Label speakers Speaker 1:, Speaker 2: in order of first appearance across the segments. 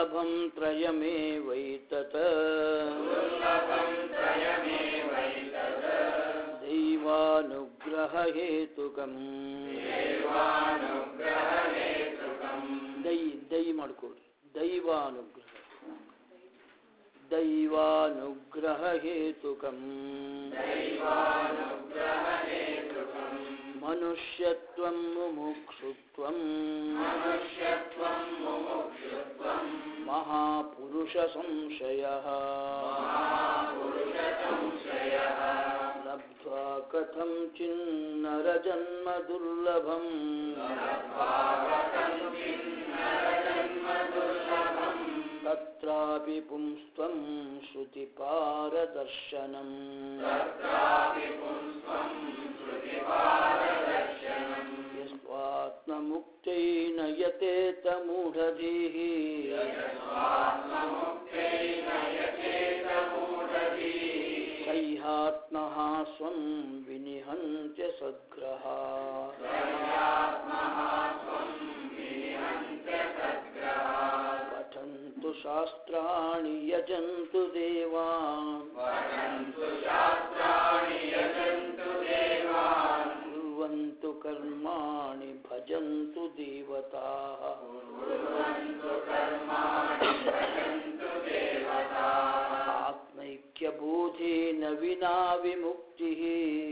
Speaker 1: दुर्लभं त्रयमेवैतत् दैवानुग्ररहेतुकम् ದೈ ದೈ ಮಾಡ್ಕೊಡ್ರಿ ದೈವಾನುಗ್ರಹ ದೈವಾನುಗ್ರಹ ಹೇತುಕಂ ಮನುಷ್ಯತ್ವಂ ಮುಮುಕ್ಷುತ್ವಂ ಮಹಾಪುರುಷ ಸಂಶಯ ಲಬ್ಧ್ವಾ ಕಥಂ ಚಿನ್ನರಜನ್ಮ ದುರ್ಲಭಂ तत्रापि पुंस्त्वं श्रुतिपारदर्शनम् यस्त्वात्ममुक्तेन यतेतमूढधीः सह्यात्मः स्वं विनिहन्त्य सद्ग्रहा पठन्तु शास्त्राणि यजन्तु देवान् कुर्वन्तु कर्माणि भजन्तु देवताः आत्मैक्यबोधेन विना विमुक्तिः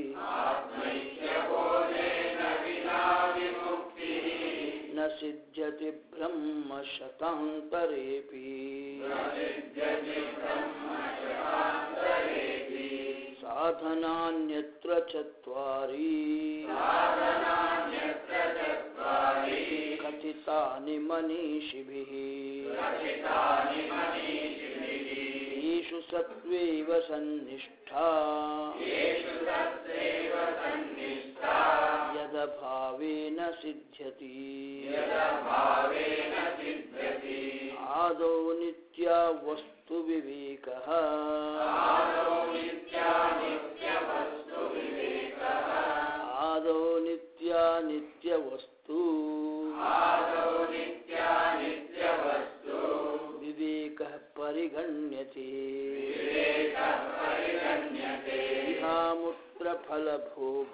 Speaker 1: न सिद्ध्यति ब्रह्म शतान्तरेऽपि साधनान्यत्र चत्वारि कथितानि मनीषिभिः येषु सत्त्वैव सन्निष्ठा यदभावेन सिद्ध्यति आदौ नित्या वस्तुविवेकः आदौ नित्या नित्यवस्तु विवेकः परिगण्यते इहामुत्रफलभोग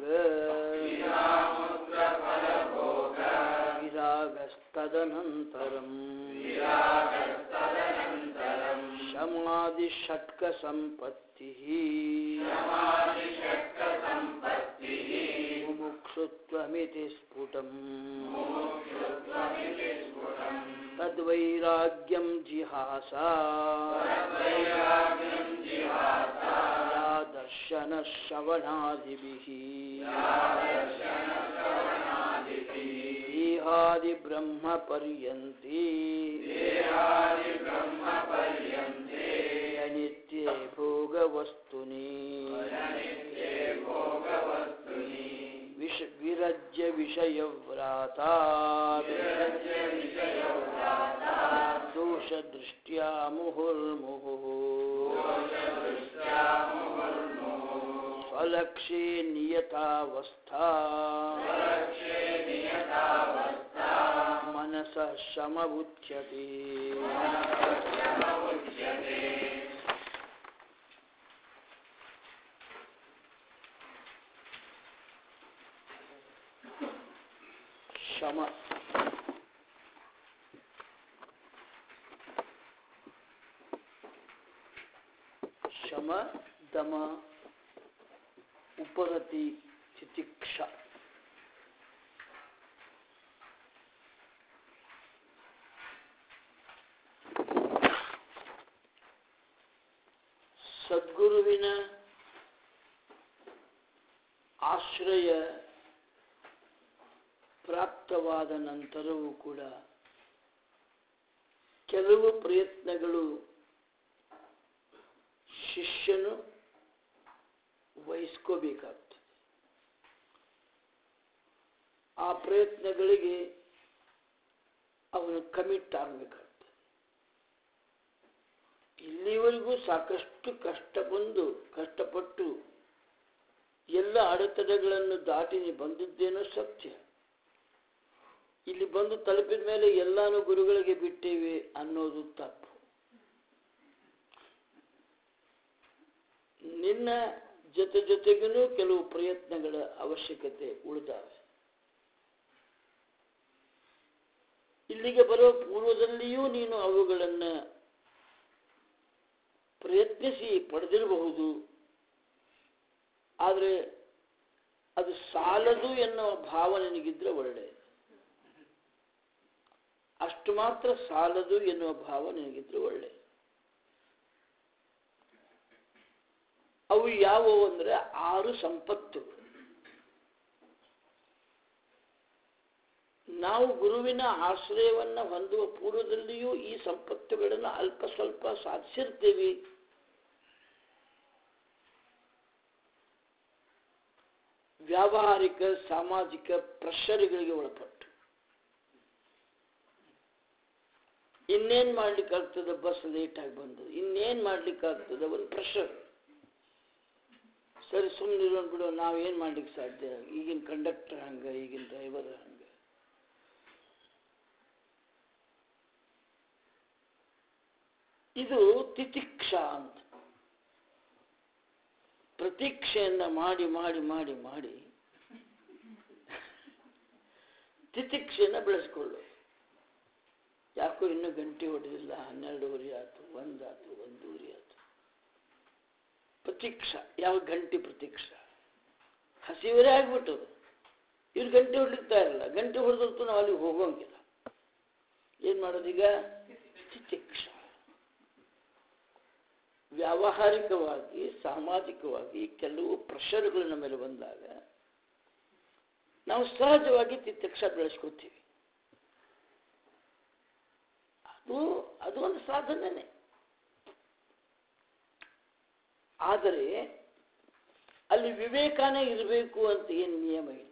Speaker 1: विरागस्तदनन्तरम् शमादिषट्कसम्पत्तिः मुमुक्षुत्वमिति स्फुटम् तद्वैराग्यं जिहासा या दर्शनश्रवणादिभिः देहादिब्रह्मपर्यन्ते नित्ये भोगवस्तुनि विष विरज्य विषयव्राता दोषदृष्ट्या मुहुर्मुहुः स्वलक्ष्ये नियतावस्था मनसः शमबुध्यते ಶಮ ಶಮ ದಮ ಉಪರತಿ ತಿತಿಕ್ಷ ಸದ್ಗುರುವಿನ ಆಶ್ರಯ ಪ್ರಾಪ್ತವಾದ ನಂತರವೂ ಕೂಡ ಕೆಲವು ಪ್ರಯತ್ನಗಳು ಶಿಷ್ಯನು ವಹಿಸ್ಕೋಬೇಕಾಗ್ತದೆ ಆ ಪ್ರಯತ್ನಗಳಿಗೆ ಅವನು ಕಮಿಟ್ ಆಗಬೇಕಾಗ್ತದೆ ಇಲ್ಲಿವರೆಗೂ ಸಾಕಷ್ಟು ಕಷ್ಟ ಬಂದು ಕಷ್ಟಪಟ್ಟು ಎಲ್ಲ ಅಡೆತಡೆಗಳನ್ನು ದಾಟಿ ಬಂದಿದ್ದೇನೋ ಸತ್ಯ ಇಲ್ಲಿ ಬಂದು ತಲುಪಿದ ಮೇಲೆ ಎಲ್ಲಾನು ಗುರುಗಳಿಗೆ ಬಿಟ್ಟೇವೆ ಅನ್ನೋದು ತಪ್ಪು ನಿನ್ನ ಜೊತೆ ಜೊತೆಗೂ ಕೆಲವು ಪ್ರಯತ್ನಗಳ ಅವಶ್ಯಕತೆ ಉಳಿದಾವೆ ಇಲ್ಲಿಗೆ ಬರೋ ಪೂರ್ವದಲ್ಲಿಯೂ ನೀನು ಅವುಗಳನ್ನು ಪ್ರಯತ್ನಿಸಿ ಪಡೆದಿರಬಹುದು ಆದರೆ ಅದು ಸಾಲದು ಎನ್ನುವ ಭಾವ ನಿನಗಿದ್ರೆ ಒಳ್ಳೆಯದು ಅಷ್ಟು ಮಾತ್ರ ಸಾಲದು ಎನ್ನುವ ಭಾವ ನಿನಗಿದ್ರೆ ಒಳ್ಳೆಯದು ಅವು ಯಾವುವು ಅಂದರೆ ಆರು ಸಂಪತ್ತುಗಳು ನಾವು ಗುರುವಿನ ಆಶ್ರಯವನ್ನು ಹೊಂದುವ ಪೂರ್ವದಲ್ಲಿಯೂ ಈ ಸಂಪತ್ತುಗಳನ್ನು ಅಲ್ಪ ಸ್ವಲ್ಪ ಸಾಧಿಸಿರ್ತೀವಿ ವ್ಯಾವಹಾರಿಕ ಸಾಮಾಜಿಕ ಪ್ರೆಷರ್ಗಳಿಗೆ ಒಳಪಟ್ಟು ಇನ್ನೇನ್ ಮಾಡ್ಲಿಕ್ಕಾಗ್ತದೆ ಬಸ್ ಲೇಟ್ ಆಗಿ ಬಂದದ್ದು ಇನ್ನೇನ್ ಮಾಡ್ಲಿಕ್ಕಾಗ್ತದೆ ಒಂದು ಪ್ರೆಷರ್ ಸರಿ ಸುಮ್ಮನೆ ಬಿಡು ನಾವೇನ್ ಮಾಡ್ಲಿಕ್ಕೆ ಸಾಧ್ಯ ಈಗಿನ ಕಂಡಕ್ಟರ್ ಹಂಗ ಈಗಿನ ಡ್ರೈವರ್ ಹಂಗ ಇದು ತಿತಿಕ್ಷಾ ಅಂತ ಪ್ರತೀಕ್ಷೆಯನ್ನ ಮಾಡಿ ಮಾಡಿ ಮಾಡಿ ಮಾಡಿ ತಿತಿಕ್ಷೆಯನ್ನ ಬೆಳೆಸ್ಕೊಳ್ಳು ಯಾಕೋ ಇನ್ನೂ ಗಂಟೆ ಹೊಡೆದಿಲ್ಲ ಹನ್ನೆರಡೂವರೆ ಆಯ್ತು ಒಂದಾತು ಒಂದೂವರೆ ಆಯ್ತು ಪ್ರತೀಕ್ಷಾ ಯಾವ ಗಂಟೆ ಪ್ರತೀಕ್ಷಾ ಹಸಿವರೇ ಆಗ್ಬಿಟ್ಟದು ಇವ್ರು ಗಂಟೆ ಹೊಡ್ಲಿಕ್ತಾ ಇರಲ್ಲ ಗಂಟೆ ಹೊಡೆದತ್ತು ನಾವು ಅಲ್ಲಿಗೆ ಹೋಗೋಂಗಿಲ್ಲ ಏನ್ ಮಾಡೋದೀಗ ತಿತಿಕ್ಷಾ ವ್ಯಾವಹಾರಿಕವಾಗಿ ಸಾಮಾಜಿಕವಾಗಿ ಕೆಲವು ಪ್ರೆಷರ್ಗಳು ನಮ್ಮ ಮೇಲೆ ಬಂದಾಗ ನಾವು ಸಹಜವಾಗಿ ತಿತಿಕ್ಷ ಬೆಳೆಸ್ಕೊತೀವಿ ಅದು ಅದು ಒಂದು ಸಾಧನೆನೇ ಆದರೆ ಅಲ್ಲಿ ವಿವೇಕನೇ ಇರಬೇಕು ಅಂತ ಏನು ನಿಯಮ ಇಲ್ಲ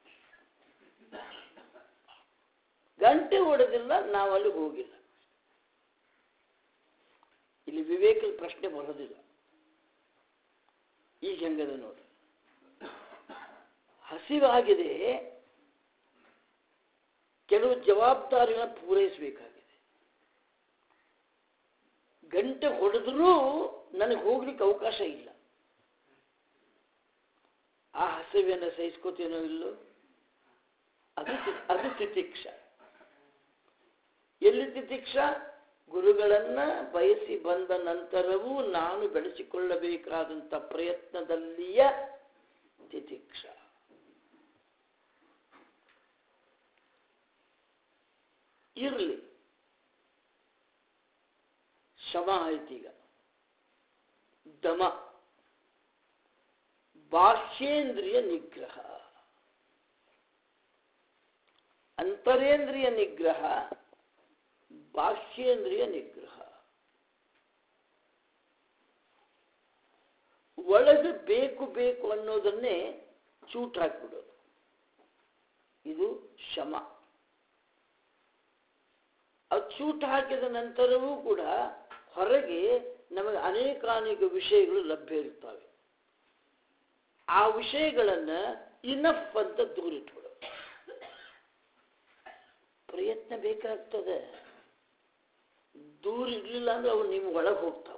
Speaker 1: ಗಂಟೆ ಹೊಡೆದಿಲ್ಲ ನಾವು ಅಲ್ಲಿ ಹೋಗಿಲ್ಲ ಇಲ್ಲಿ ವಿವೇಕದ ಪ್ರಶ್ನೆ ಬರೋದಿಲ್ಲ ಈಗ ಹೆಂಗದ ನೋಡಿ ಹಸಿವಾಗಿದೆ ಕೆಲವು ಜವಾಬ್ದಾರಿಗಳನ್ನ ಪೂರೈಸಬೇಕಾಗಿದೆ ಗಂಟೆ ಹೊಡೆದ್ರೂ ನನಗೆ ಹೋಗ್ಲಿಕ್ಕೆ ಅವಕಾಶ ಇಲ್ಲ ಆ ಹಸಿವೆಯನ್ನು ಸಹಿಸ್ಕೋತೇನೋ ಇಲ್ಲೋ ಅದು ತಿ- ಅದು ತಿತಿಕ್ಷ ಎಲ್ಲಿ ತಿತಿಕ್ಷ ಗುರುಗಳನ್ನ ಬಯಸಿ ಬಂದ ನಂತರವೂ ನಾನು ಬೆಳೆಸಿಕೊಳ್ಳಬೇಕಾದಂಥ ಪ್ರಯತ್ನದಲ್ಲಿಯ ತಿತಿಕ್ಷ ಇರಲಿ ಶಮ ಆಯ್ತೀಗ ದಮ ಬಾಹ್ಯೇಂದ್ರಿಯ ನಿಗ್ರಹ ಅಂತರೇಂದ್ರಿಯ ನಿಗ್ರಹ ಬಾಹ್ಯೇಂದ್ರಿಯ ನಿಗ್ರಹ ಒಳಗೆ ಬೇಕು ಬೇಕು ಅನ್ನೋದನ್ನೇ ಚೂಟ್ ಹಾಕ್ಬಿಡೋದು ಇದು ಶಮ ಅದು ಚೂಟ್ ಹಾಕಿದ ನಂತರವೂ ಕೂಡ ಹೊರಗೆ ನಮಗೆ ಅನೇಕಾನೇಕ ವಿಷಯಗಳು ಲಭ್ಯ ಇರ್ತವೆ ಆ ವಿಷಯಗಳನ್ನ ಇನಫ್ ಅಂತ ದೂರಿಟ್ಬಿಡೋದು ಪ್ರಯತ್ನ ಬೇಕಾಗ್ತದೆ ದೂರ ಇರ್ಲಿಲ್ಲ ಅಂದ್ರೆ ಅವು ನಿಮ್ಮ ಒಳಗೆ ಹೋಗ್ತಾವೆ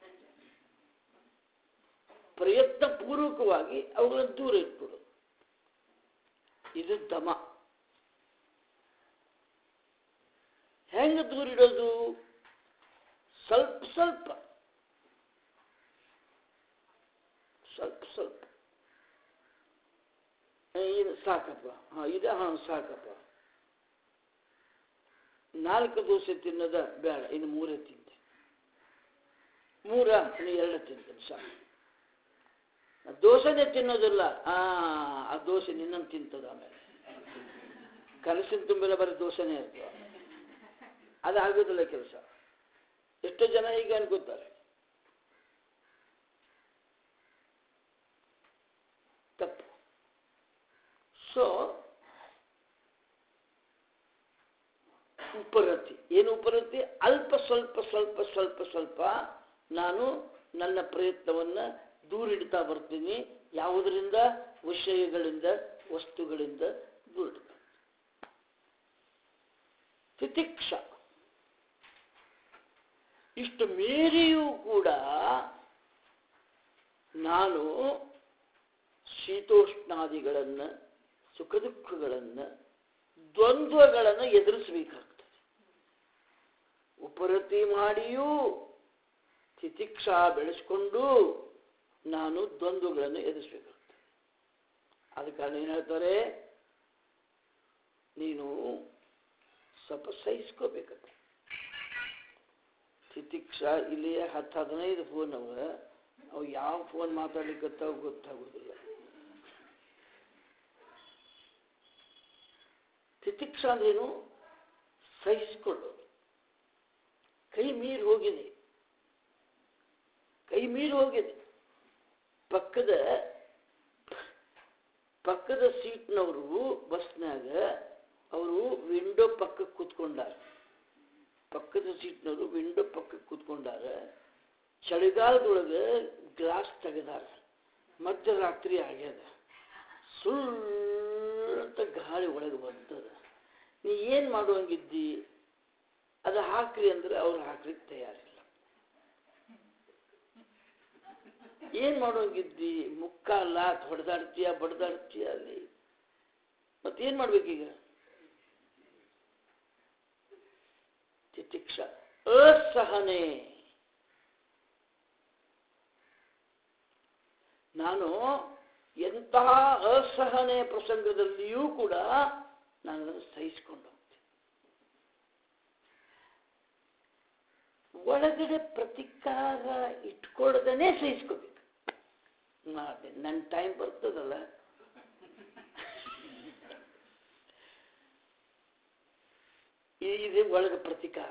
Speaker 1: ಪ್ರಯತ್ನ ಪೂರ್ವಕವಾಗಿ ಅವುಗಳನ್ನು ದೂರ ಇಟ್ಬಿಡು ಇದು ದಮ ಹೆಂಗೆ ದೂರಿಡೋದು ಸ್ವಲ್ಪ ಸ್ವಲ್ಪ ಸ್ವಲ್ಪ ಸ್ವಲ್ಪ ಏ, ಇದು ಸಾಕಪ್ಪ ಹಾಂ ಇದು ಹಾಂ ಸಾಕಪ್ಪ ನಾಲ್ಕು ದೋಸೆ ತಿನ್ನೋದ ಬೇಡ ಇನ್ನು ಮೂರೇ ತಿಂತೆ ಮೂರ ಇನ್ನು ಎರಡು ತಿಂತೇನೆ ಸಾಕು ನಾ ದೋಸೆನೇ ತಿನ್ನೋದಿಲ್ಲ ಆ ಆ ದೋಸೆ ನಿನ್ನನ್ನು ತಿಂತದ ಆಮೇಲೆ ಕನಸಿನ ತುಂಬಿಲ್ಲ ಬರೀ ದೋಸೆನೇ ಇರ್ತದೆ ಅದು ಆಗೋದಿಲ್ಲ ಕೆಲಸ ಎಷ್ಟೋ ಜನ ಈಗ ಅನ್ಕೋತಾರೆ ತಪ್ಪು ಸೊ ಉಪರತಿ ಏನು ಉಪರತಿ ಅಲ್ಪ ಸ್ವಲ್ಪ ಸ್ವಲ್ಪ ಸ್ವಲ್ಪ ಸ್ವಲ್ಪ ನಾನು ನನ್ನ ಪ್ರಯತ್ನವನ್ನ ದೂರಿಡ್ತಾ ಬರ್ತೀನಿ ಯಾವುದರಿಂದ ವಿಷಯಗಳಿಂದ ವಸ್ತುಗಳಿಂದ ದೂರಿಡ್ತಾ ತಿತಿಕ್ಷ ಇಷ್ಟು ಮೀರಿಯೂ ಕೂಡ ನಾನು ಶೀತೋಷ್ಣಾದಿಗಳನ್ನು ಸುಖ ದುಃಖಗಳನ್ನು ದ್ವಂದ್ವಗಳನ್ನು ಎದುರಿಸಬೇಕಾಗ್ತದೆ ಉಪರತಿ ಮಾಡಿಯೂ ತಿತಿಕ್ಷಾ ಬೆಳೆಸ್ಕೊಂಡು ನಾನು ದ್ವಂದ್ವಗಳನ್ನು ಎದುರಿಸಬೇಕಾಗ್ತದೆ ಆದ ಕಾರಣ ಏನು ಹೇಳ್ತಾರೆ ನೀನು ಸ್ವಲ್ಪ ಸಹಿಸ್ಕೋಬೇಕಂತ ತಿತಿಕ್ಷಾ ಇಲ್ಲಿ ಹತ್ತು ಹದಿನೈದು ಫೋನ್ ಅವ ಅವು ಯಾವ ಫೋನ್ ಮಾತಾಡ್ಲಿಕ್ಕತ್ತಾವ ಗೊತ್ತಾಗೋದಿಲ್ಲ ತಿತಿಕ್ಷಾ ಅಂದ್ರೇನು ಸಹಿಸ್ಕೊಳ್ಳೋದು ಕೈ ಮೀರಿ ಹೋಗಿದೆ ಕೈ ಮೀರಿ ಹೋಗಿದೆ ಪಕ್ಕದ ಪಕ್ಕದ ಸೀಟ್ನವರು ಬಸ್ನಾಗ ಅವರು ವಿಂಡೋ ಪಕ್ಕಕ್ಕೆ ಕೂತ್ಕೊಂಡಾರ ಪಕ್ಕದ ಸೀಟ್ನವರು ವಿಂಡೋ ಪಕ್ಕಕ್ಕೆ ಕೂತ್ಕೊಂಡಾರ ಚಳಿಗಾಲದೊಳಗೆ ಗ್ಲಾಸ್ ತೆಗೆದಾರ ಮಧ್ಯರಾತ್ರಿ ಆಗ್ಯದ ಸುಳ್ಳಂತ ಗಾಳಿ ಒಳಗೆ ಬರ್ತದ ನೀ ಏನು ಮಾಡುವಂಗಿದ್ದಿ ಅದು ಹಾಕ್ರಿ ಅಂದ್ರೆ ಅವ್ರು ಹಾಕ್ಲಿಕ್ಕೆ ತಯಾರಿಲ್ಲ ಏನ್ ಮಾಡೋಂಗಿದ್ದಿ ಮುಕ್ಕಾಲ ಹೊಡೆದಾಡ್ತೀಯ ಬಡ್ದಾಡ್ತೀಯ ಅಲ್ಲಿ ಮತ್ತೇನ್ ಮಾಡ್ಬೇಕೀಗ ತಿತಿಕ್ಷ ಅಸಹನೆ ನಾನು ಎಂತಹ ಅಸಹನೆ ಪ್ರಸಂಗದಲ್ಲಿಯೂ ಕೂಡ ನಾನು ಅದನ್ನು ಸಹಿಸಿಕೊಂಡು ಹೋಗ್ತೀನಿ ಒಳಗಡೆ ಪ್ರತಿಕಾರ ಇಟ್ಕೊಳ್ಳದನೆ ಸಹಿಸ್ಕೋಬೇಕು ಮಾಡಿ ನನ್ನ ಟೈಮ್ ಬರ್ತದಲ್ಲ ಇದೆ ಒಳಗೆ ಪ್ರತಿಕಾರ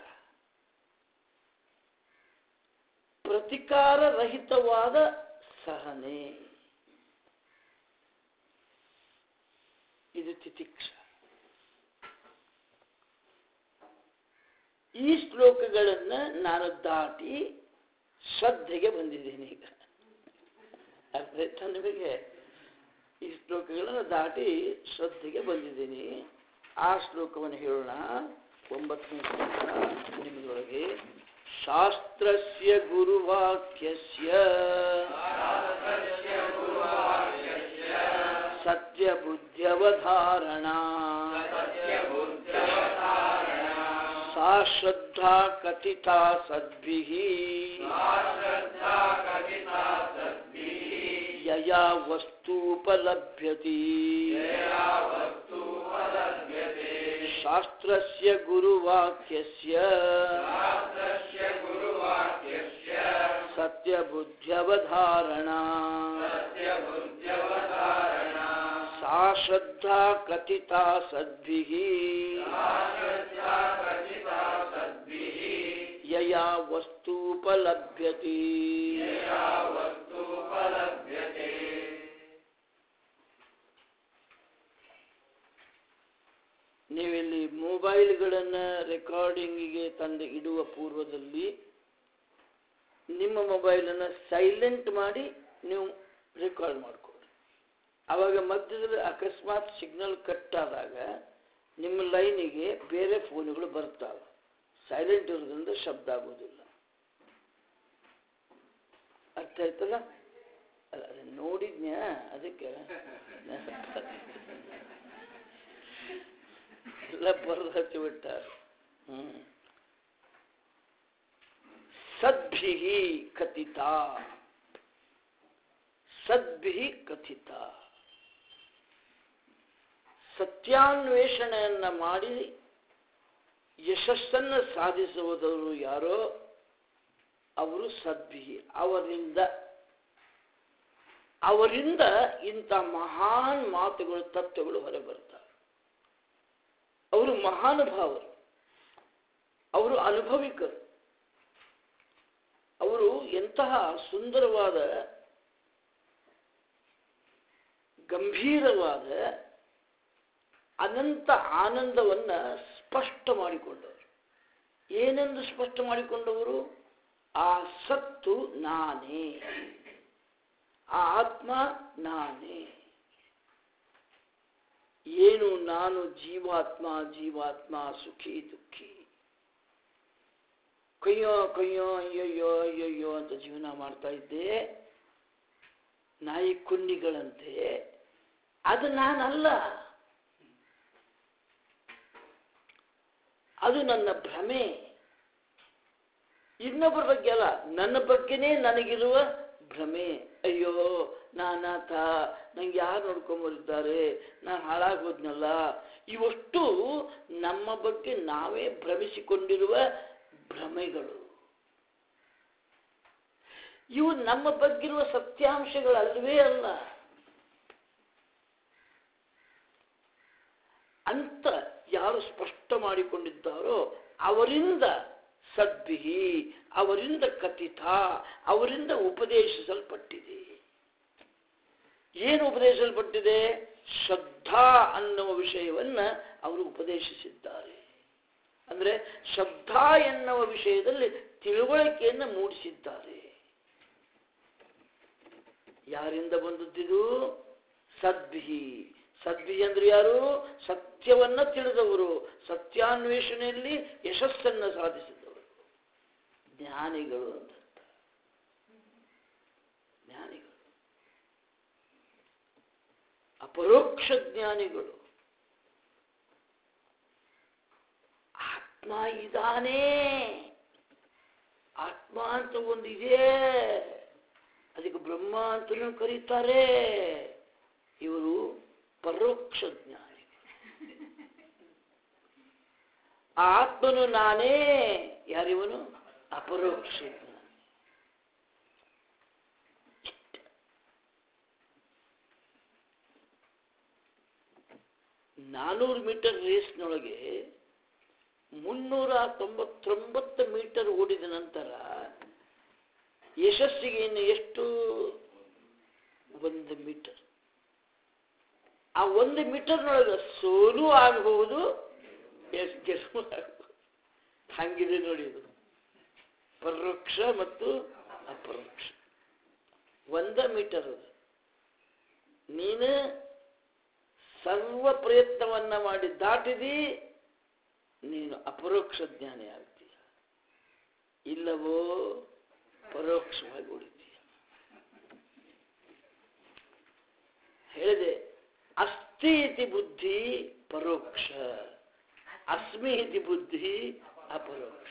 Speaker 1: ಪ್ರತಿಕಾರ ರಹಿತವಾದ ಸಹನೆ ಇದು ತಿತಿಕ್ಷ ಈ ಶ್ಲೋಕಗಳನ್ನು ನಾನು ದಾಟಿ ಶ್ರದ್ಧೆಗೆ ಬಂದಿದ್ದೇನೆ ಈಗ ಅರ್ಥ ಆಯ್ತಾ ನಿಮಗೆ ಈ ಶ್ಲೋಕಗಳನ್ನು ದಾಟಿ ಶ್ರದ್ಧೆಗೆ ಬಂದಿದ್ದೀನಿ ಆ ಶ್ಲೋಕವನ್ನು ಹೇಳೋಣ ಒಂಬತ್ತನೇ ಶ್ಲೋಕ ನಿಮಗೊಳಗೆ ಶಾಸ್ತ್ರಸ್ಯ ಗುರುವಾಕ್ಯಸ್ಯ ಸತ್ಯಬುದ್ಧ್ಯವಧಾರಣಾ सा श्रद्धा कथिता सद्भिः यया वस्तूपलभ्यते शास्त्रस्य गुरुवाक्यस्य सत्यबुद्ध्यवधारणा सा श्रद्धा कथिता सद्भिः यया वस्तूपलभ्यते ನೀವಿಲ್ಲಿ ಮೊಬೈಲ್ಗಳನ್ನು ರೆಕಾರ್ಡಿಂಗಿಗೆ ತಂದು ಇಡುವ ಪೂರ್ವದಲ್ಲಿ ನಿಮ್ಮ ಮೊಬೈಲನ್ನು ಸೈಲೆಂಟ್ ಮಾಡಿ ನೀವು ರೆಕಾರ್ಡ್ ಮಾಡ್ಕೊಳ್ಳಿ ಆವಾಗ ಮಧ್ಯದಲ್ಲಿ ಅಕಸ್ಮಾತ್ ಸಿಗ್ನಲ್ ಕಟ್ ಆದಾಗ ನಿಮ್ಮ ಲೈನಿಗೆ ಬೇರೆ ಫೋನ್ಗಳು ಬರ್ತಾವೆ ಸೈಲೆಂಟ್ ಇರೋದ್ರಿಂದ ಶಬ್ದ ಆಗೋದಿಲ್ಲ ಅರ್ಥ ಆಯ್ತಲ್ಲ ಅಲ್ಲ ಅದನ್ನ ನೋಡಿದ್ನ್ಯಾ ಅದಕ್ಕೆ ಎಲ್ಲ ಬರೆದು ಹಚ್ಚಿ ಬಿಟ್ಟಾರೆ ಹ್ಮ್ ಸದ್ಭಿ ಕಥಿತ ಸದ್ಭಿ ಕಥಿತ ಸತ್ಯಾನ್ವೇಷಣೆಯನ್ನ ಮಾಡಿ ಯಶಸ್ಸನ್ನು ಸಾಧಿಸುವುದವರು ಯಾರೋ ಅವರು ಸದ್ಭಿ ಅವರಿಂದ ಅವರಿಂದ ಇಂಥ ಮಹಾನ್ ಮಾತುಗಳು ತತ್ವಗಳು ಹೊರಬರ್ತವೆ ಅವರು ಮಹಾನುಭಾವರು ಅವರು ಅನುಭವಿಕರು ಅವರು ಎಂತಹ ಸುಂದರವಾದ ಗಂಭೀರವಾದ ಅನಂತ ಆನಂದವನ್ನ ಸ್ಪಷ್ಟ ಮಾಡಿಕೊಂಡವರು ಏನೆಂದು ಸ್ಪಷ್ಟ ಮಾಡಿಕೊಂಡವರು ಆ ಸತ್ತು ನಾನೇ ಆ ಆತ್ಮ ನಾನೇ ಏನು ನಾನು ಜೀವಾತ್ಮ ಜೀವಾತ್ಮ ಸುಖಿ ದುಃಖಿ ಕಯ್ಯೋ ಕಯ್ಯೋ ಅಯ್ಯಯ್ಯೋ ಅಯ್ಯಯ್ಯೋ ಅಂತ ಜೀವನ ಮಾಡ್ತಾ ಇದ್ದೆ ನಾಯಿ ಕುನ್ನಿಗಳಂತೆ ಅದು ನಾನಲ್ಲ ಅದು ನನ್ನ ಭ್ರಮೆ ಇನ್ನೊಬ್ಬರ ಬಗ್ಗೆ ಅಲ್ಲ ನನ್ನ ಬಗ್ಗೆನೇ ನನಗಿರುವ ಭ್ರಮೆ ಅಯ್ಯೋ ನಾನಾಥ ನಂಗೆ ಯಾರು ನೋಡ್ಕೊಂಬರಿದ್ದಾರೆ ನಾನು ಹಾಳಾಗೋದ್ನಲ್ಲ ಇವಷ್ಟು ನಮ್ಮ ಬಗ್ಗೆ ನಾವೇ ಭ್ರಮಿಸಿಕೊಂಡಿರುವ ಭ್ರಮೆಗಳು ಇವು ನಮ್ಮ ಬಗ್ಗಿರುವ ಸತ್ಯಾಂಶಗಳಲ್ವೇ ಅಲ್ಲ ಅಂತ ಯಾರು ಸ್ಪಷ್ಟ ಮಾಡಿಕೊಂಡಿದ್ದಾರೋ ಅವರಿಂದ ಸದ್ಭಿಹಿ ಅವರಿಂದ ಕಥಿತ ಅವರಿಂದ ಉಪದೇಶಿಸಲ್ಪಟ್ಟಿದೆ ಏನು ಉಪದೇಶಿಸಲ್ಪಟ್ಟಿದೆ ಶ್ರದ್ಧಾ ಅನ್ನುವ ವಿಷಯವನ್ನ ಅವರು ಉಪದೇಶಿಸಿದ್ದಾರೆ ಅಂದ್ರೆ ಶ್ರದ್ಧಾ ಎನ್ನುವ ವಿಷಯದಲ್ಲಿ ತಿಳುವಳಿಕೆಯನ್ನು ಮೂಡಿಸಿದ್ದಾರೆ ಯಾರಿಂದ ಬಂದದ್ದಿದು ಸದ್ಭಿಹಿ ಸದ್ಭಿಹಿ ಅಂದ್ರೆ ಯಾರು ಸತ್ಯವನ್ನ ತಿಳಿದವರು ಸತ್ಯಾನ್ವೇಷಣೆಯಲ್ಲಿ ಯಶಸ್ಸನ್ನ ಸಾಧಿಸಿದವರು ಜ್ಞಾನಿಗಳು ಅಂತ ಜ್ಞಾನಿಗಳು ಅಪರೋಕ್ಷ ಜ್ಞಾನಿಗಳು ಆತ್ಮ ಇದಾನೇ ಆತ್ಮ ಅಂತ ಒಂದು ಇದೆ ಅದಕ್ಕೆ ಬ್ರಹ್ಮ ಅಂತಲೂ ಕರೀತಾರೆ ಇವರು ಪರೋಕ್ಷ ಜ್ಞಾನಿ ಆ ಆತ್ಮನು ನಾನೇ ಯಾರಿವನು ಅಪರೋಕ್ಷ ಜ್ಞಾನಿ ನಾನೂರು ಮೀಟರ್ ರೇಸ್ನೊಳಗೆ ಮುನ್ನೂರ ತೊಂಬತ್ತೊಂಬತ್ತು ಮೀಟರ್ ಓಡಿದ ನಂತರ ಯಶಸ್ಸಿಗೆ ಇನ್ನು ಎಷ್ಟು ಒಂದು ಮೀಟರ್ ಆ ಒಂದು ಮೀಟರ್ನೊಳಗೆ ಸೋಲು ಆಗಬಹುದು ಎಷ್ಟು ಗೆಲುವು ಆಗಬಹುದು ಹಂಗಿದೆ ನೋಡಿ ಇದು ಪರೋಕ್ಷ ಮತ್ತು ಅಪರೋಕ್ಷ ಒಂದ ಮೀಟರ್ ಅದು ನೀನು ಸರ್ವ ಪ್ರಯತ್ನವನ್ನ ಮಾಡಿ ದಾಟಿದಿ ನೀನು ಅಪರೋಕ್ಷ ಜ್ಞಾನಿ ಆಗ್ತೀಯ ಇಲ್ಲವೋ ಪರೋಕ್ಷವಾಗಿ ಉಳಿತೀಯ ಹೇಳಿದೆ ಅಸ್ತಿ ಇತಿ ಬುದ್ಧಿ ಪರೋಕ್ಷ ಅಸ್ಮಿ ಇತಿ ಬುದ್ಧಿ ಅಪರೋಕ್ಷ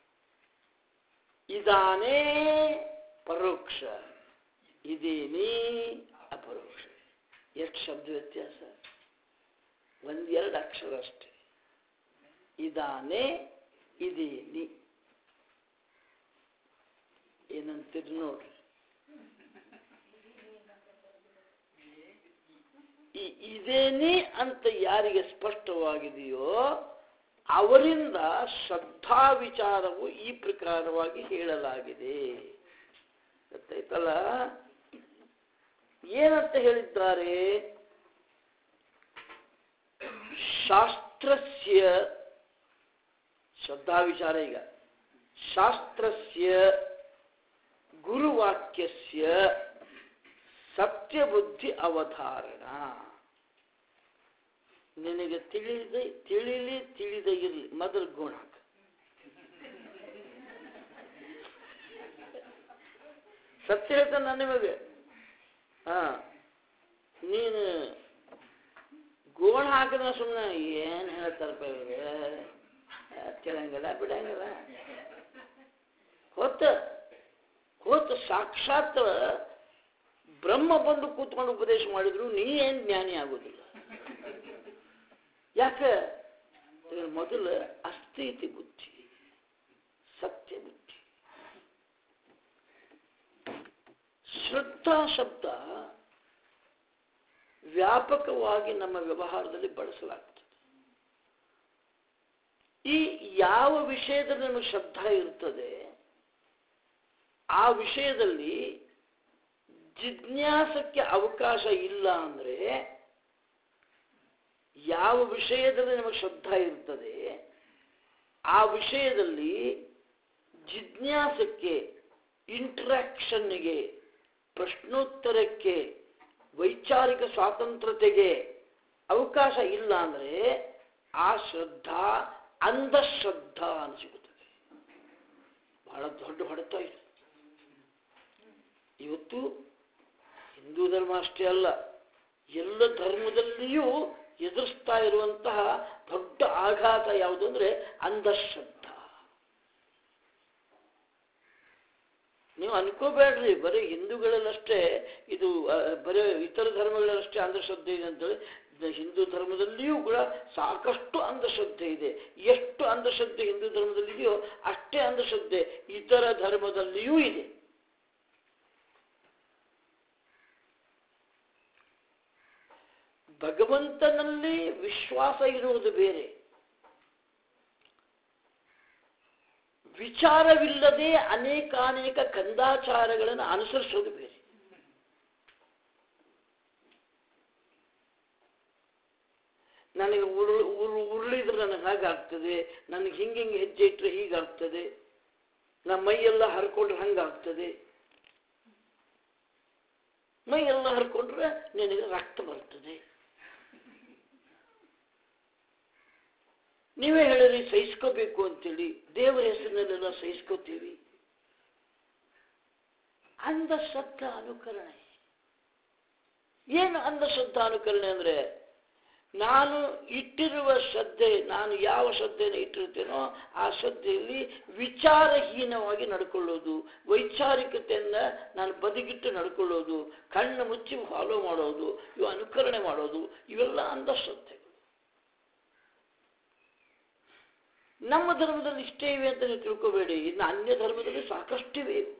Speaker 1: ಇದಾನೇ ಪರೋಕ್ಷ ಇದೇನೇ ಅಪರೋಕ್ಷ ಎಷ್ಟು ಶಬ್ದ ವ್ಯತ್ಯಾಸ ಒಂದೆರಡು ಅಕ್ಷರ ಅಷ್ಟೇ ಇದಾನೆ ಇದೇನಿ ಏನಂತೀರಿ ನೋಡ್ರಿ ಈ ಇದೇನಿ ಅಂತ ಯಾರಿಗೆ ಸ್ಪಷ್ಟವಾಗಿದೆಯೋ ಅವರಿಂದ ಶ್ರದ್ಧಾ ವಿಚಾರವು ಈ ಪ್ರಕಾರವಾಗಿ ಹೇಳಲಾಗಿದೆ ಗೊತ್ತಾಯ್ತಲ್ಲ ಏನಂತ ಹೇಳಿದ್ದಾರೆ ಶಾಸ್ತ್ರಸ್ಯ ಶ್ರದ್ಧಾ ವಿಚಾರ ಈಗ ಶಾಸ್ತ್ರಸ್ಯ ಗುರುವಾಕ್ಯಸ್ಯ ಸತ್ಯಬುದ್ಧಿ ಅವಧಾರಣ ನಿನಗೆ ತಿಳಿದ ತಿಳಿಲಿ ತಿಳಿದ ಇರಲಿ ಮೊದಲು ಗುಣ ಸತ್ಯ ಹೇಳ್ತಾನೆ ನಾನು ನಿಮಗೆ ಹಾ ನೀನು ಗೋಣ ಹಾಕಿದ್ರೆ ಸುಮ್ಮನೆ ಏನು ಹೇಳ್ತಾರಪ್ಪ ಇವ್ರಿಗೆ ತಿಳಂಗಿಲ್ಲ ಬಿಡಂಗಿಲ್ಲ ಹೊತ್ತ ಹೊತ್ತು ಸಾಕ್ಷಾತ್ ಬ್ರಹ್ಮ ಬಂದು ಕೂತ್ಕೊಂಡು ಉಪದೇಶ ಮಾಡಿದ್ರು ನೀ ಏನು ಜ್ಞಾನಿ ಆಗೋದಿಲ್ಲ ಯಾಕೆ ಇದ್ರ ಮೊದಲು ಅಸ್ಥಿತಿ ಬುದ್ಧಿ ಸತ್ಯ ಬುದ್ಧಿ ಶ್ರದ್ಧಾ ಶಬ್ದ ವ್ಯಾಪಕವಾಗಿ ನಮ್ಮ ವ್ಯವಹಾರದಲ್ಲಿ ಬಳಸಲಾಗ್ತದೆ ಈ ಯಾವ ವಿಷಯದಲ್ಲಿ ನಮಗೆ ಶ್ರದ್ಧಾ ಇರ್ತದೆ ಆ ವಿಷಯದಲ್ಲಿ ಜಿಜ್ಞಾಸಕ್ಕೆ ಅವಕಾಶ ಇಲ್ಲ ಅಂದ್ರೆ ಯಾವ ವಿಷಯದಲ್ಲಿ ನಮಗೆ ಶ್ರದ್ಧಾ ಇರ್ತದೆ ಆ ವಿಷಯದಲ್ಲಿ ಜಿಜ್ಞಾಸಕ್ಕೆ ಇಂಟ್ರಾಕ್ಷನ್ಗೆ ಪ್ರಶ್ನೋತ್ತರಕ್ಕೆ ವೈಚಾರಿಕ ಸ್ವಾತಂತ್ರ್ಯತೆಗೆ ಅವಕಾಶ ಇಲ್ಲ ಅಂದರೆ ಆ ಶ್ರದ್ಧಾ ಅಂಧಶ್ರದ್ಧಾ ಅನಿಸಿಬಿಡುತ್ತದೆ ಬಹಳ ದೊಡ್ಡ ಹೊಡೆತ ಇದೆ ಇವತ್ತು ಹಿಂದೂ ಧರ್ಮ ಅಷ್ಟೇ ಅಲ್ಲ ಎಲ್ಲ ಧರ್ಮದಲ್ಲಿಯೂ ಎದುರಿಸ್ತಾ ಇರುವಂತಹ ದೊಡ್ಡ ಆಘಾತ ಯಾವುದು ಅಂದರೆ ಅಂಧಶ್ರದ್ಧಾ ನೀವು ಅನ್ಕೋಬೇಡ್ರಿ ಬರೀ ಹಿಂದೂಗಳಲ್ಲಷ್ಟೇ ಇದು ಆ, ಬರೀ ಇತರ ಧರ್ಮಗಳಲ್ಲಷ್ಟೇ ಅಂಧಶ್ರದ್ಧೆ ಇದೆ ಅಂತೇಳಿ ದ- ಹಿಂದೂ ಧರ್ಮದಲ್ಲಿಯೂ ಕೂಡ ಸಾಕಷ್ಟು ಅಂಧಶ್ರದ್ಧೆ ಇದೆ ಎಷ್ಟು ಅಂಧಶ್ರದ್ಧೆ ಹಿಂದೂ ಧರ್ಮದಲ್ಲಿದೆಯೋ ಅಷ್ಟೇ ಅಂಧಶ್ರದ್ಧೆ ಇತರ ಧರ್ಮದಲ್ಲಿಯೂ ಇದೆ ಭಗವಂತನಲ್ಲಿ ವಿಶ್ವಾಸ ಇರುವುದು ಬೇರೆ ವಿಚಾರವಿಲ್ಲದೆ ಅನೇಕಾನೇಕ ಕಂದಾಚಾರಗಳನ್ನು ಅನುಸರಿಸೋದು ಬೇರೆ ನನಗೆ ಉರುಳು ಉರು ಉರುಳಿದ್ರೆ ನನಗೆ ಹಾಗಾಗ್ತದೆ ನನಗೆ ಹಿಂಗೆ ಹಿಂಗೆ ಹೆಜ್ಜೆ ಇಟ್ಟರೆ ಹೀಗಾಗ್ತದೆ ನಮ್ಮ ಮೈಯೆಲ್ಲ ಹರ್ಕೊಂಡ್ರೆ ಹಂಗಾಗ್ತದೆ ಮೈಯೆಲ್ಲ ಹರ್ಕೊಂಡ್ರೆ ನಿನಗೆ ರಕ್ತ ಬರ್ತದೆ ನೀವೇ ಹೇಳಿರಿ ಸಹಿಸ್ಕೋಬೇಕು ಅಂತೇಳಿ ದೇವರ ಹೆಸರಿನಲ್ಲೆಲ್ಲ ಸಹಿಸ್ಕೋತೀವಿ ಅಂಧಶ್ರದ್ಧಾ ಅನುಕರಣೆ ಏನು ಅಂಧಶ್ರದ್ಧಾ ಅನುಕರಣೆ ಅಂದ್ರೆ ನಾನು ಇಟ್ಟಿರುವ ಶ್ರದ್ಧೆ ನಾನು ಯಾವ ಶ್ರದ್ಧೆಯನ್ನು ಇಟ್ಟಿರ್ತೇನೋ ಆ ಶ್ರದ್ಧೆಯಲ್ಲಿ ವಿಚಾರಹೀನವಾಗಿ ನಡ್ಕೊಳ್ಳೋದು ವೈಚಾರಿಕತೆಯಿಂದ ನಾನು ಬದಿಗಿಟ್ಟು ನಡ್ಕೊಳ್ಳೋದು ಕಣ್ಣು ಮುಚ್ಚಿ ಫಾಲೋ ಮಾಡೋದು ಇವು ಅನುಕರಣೆ ಮಾಡೋದು ಇವೆಲ್ಲ ಅಂಧಶ್ರದ್ಧೆಗಳು ನಮ್ಮ ಧರ್ಮದಲ್ಲಿ ಇಷ್ಟೇ ಇವೆ ಅಂತ ನೀವು ತಿಳ್ಕೋಬೇಡಿ ಇನ್ನು ಅನ್ಯ ಧರ್ಮದಲ್ಲಿ ಸಾಕಷ್ಟಿವೆ ಇವು.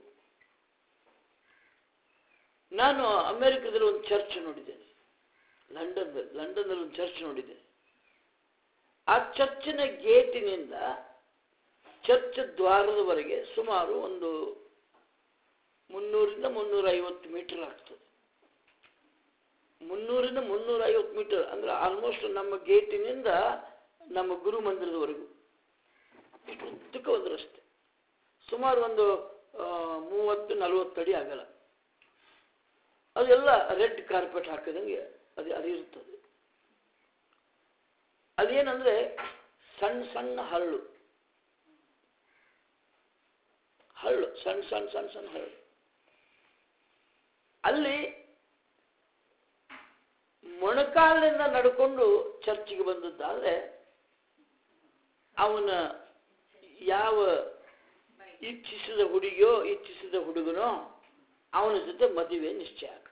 Speaker 1: ನಾನು ಅಮೆರಿಕದಲ್ಲಿ ಒಂದು ಚರ್ಚ್ ನೋಡಿದ್ದೇನೆ ಲಂಡನ್ದಲ್ಲಿ ಲಂಡನ್ನಲ್ಲಿ ಒಂದು ಚರ್ಚ್ ನೋಡಿದ್ದೇನೆ ಆ ಚರ್ಚಿನ ಗೇಟಿನಿಂದ ಚರ್ಚ್ ದ್ವಾರದವರೆಗೆ ಸುಮಾರು ಒಂದು ಮುನ್ನೂರಿಂದ ಮುನ್ನೂರ ಐವತ್ತು ಮೀಟರ್ ಆಗ್ತದೆ ಮುನ್ನೂರಿಂದ ಮುನ್ನೂರ ಐವತ್ತು ಮೀಟರ್ ಅಂದ್ರೆ ಆಲ್ಮೋಸ್ಟ್ ನಮ್ಮ ಗೇಟಿನಿಂದ ನಮ್ಮ ಗುರು ಮಂದಿರದವರೆಗೂ ಇಷ್ಟು ಉದ್ದಕ್ಕೆ ಒಂದು ರಸ್ತೆ ಸುಮಾರು ಒಂದು ಆ, ಮೂವತ್ತು ನಲವತ್ತು ಅಡಿ ಆಗಲ್ಲ ಅದೆಲ್ಲ ರೆಡ್ ಕಾರ್ಪೆಟ್ ಹಾಕಿದಂಗೆ ಅದು ಅದು ಇರ್ತದೆ ಅದೇನಂದ್ರೆ ಸಣ್ಣ ಸಣ್ಣ ಹಳ್ಳು ಹಳ್ಳು ಸಣ್ಣ ಸಣ್ಣ ಸಣ್ಣ ಸಣ್ಣ ಹಳ್ಳು ಅಲ್ಲಿ ಮೊಣಕಾಲಿನಿಂದ ನಡ್ಕೊಂಡು ಚರ್ಚಿಗೆ ಬಂದದ್ದಾದ್ರೆ ಅವನ ಯಾವ ಇಚ್ಛಿಸಿದ ಹುಡುಗಿಯೋ ಇಚ್ಛಿಸಿದ ಹುಡುಗನೋ ಅವನ ಜೊತೆ ಮದುವೆ ನಿಶ್ಚಯ ಆಗ್ತದೆ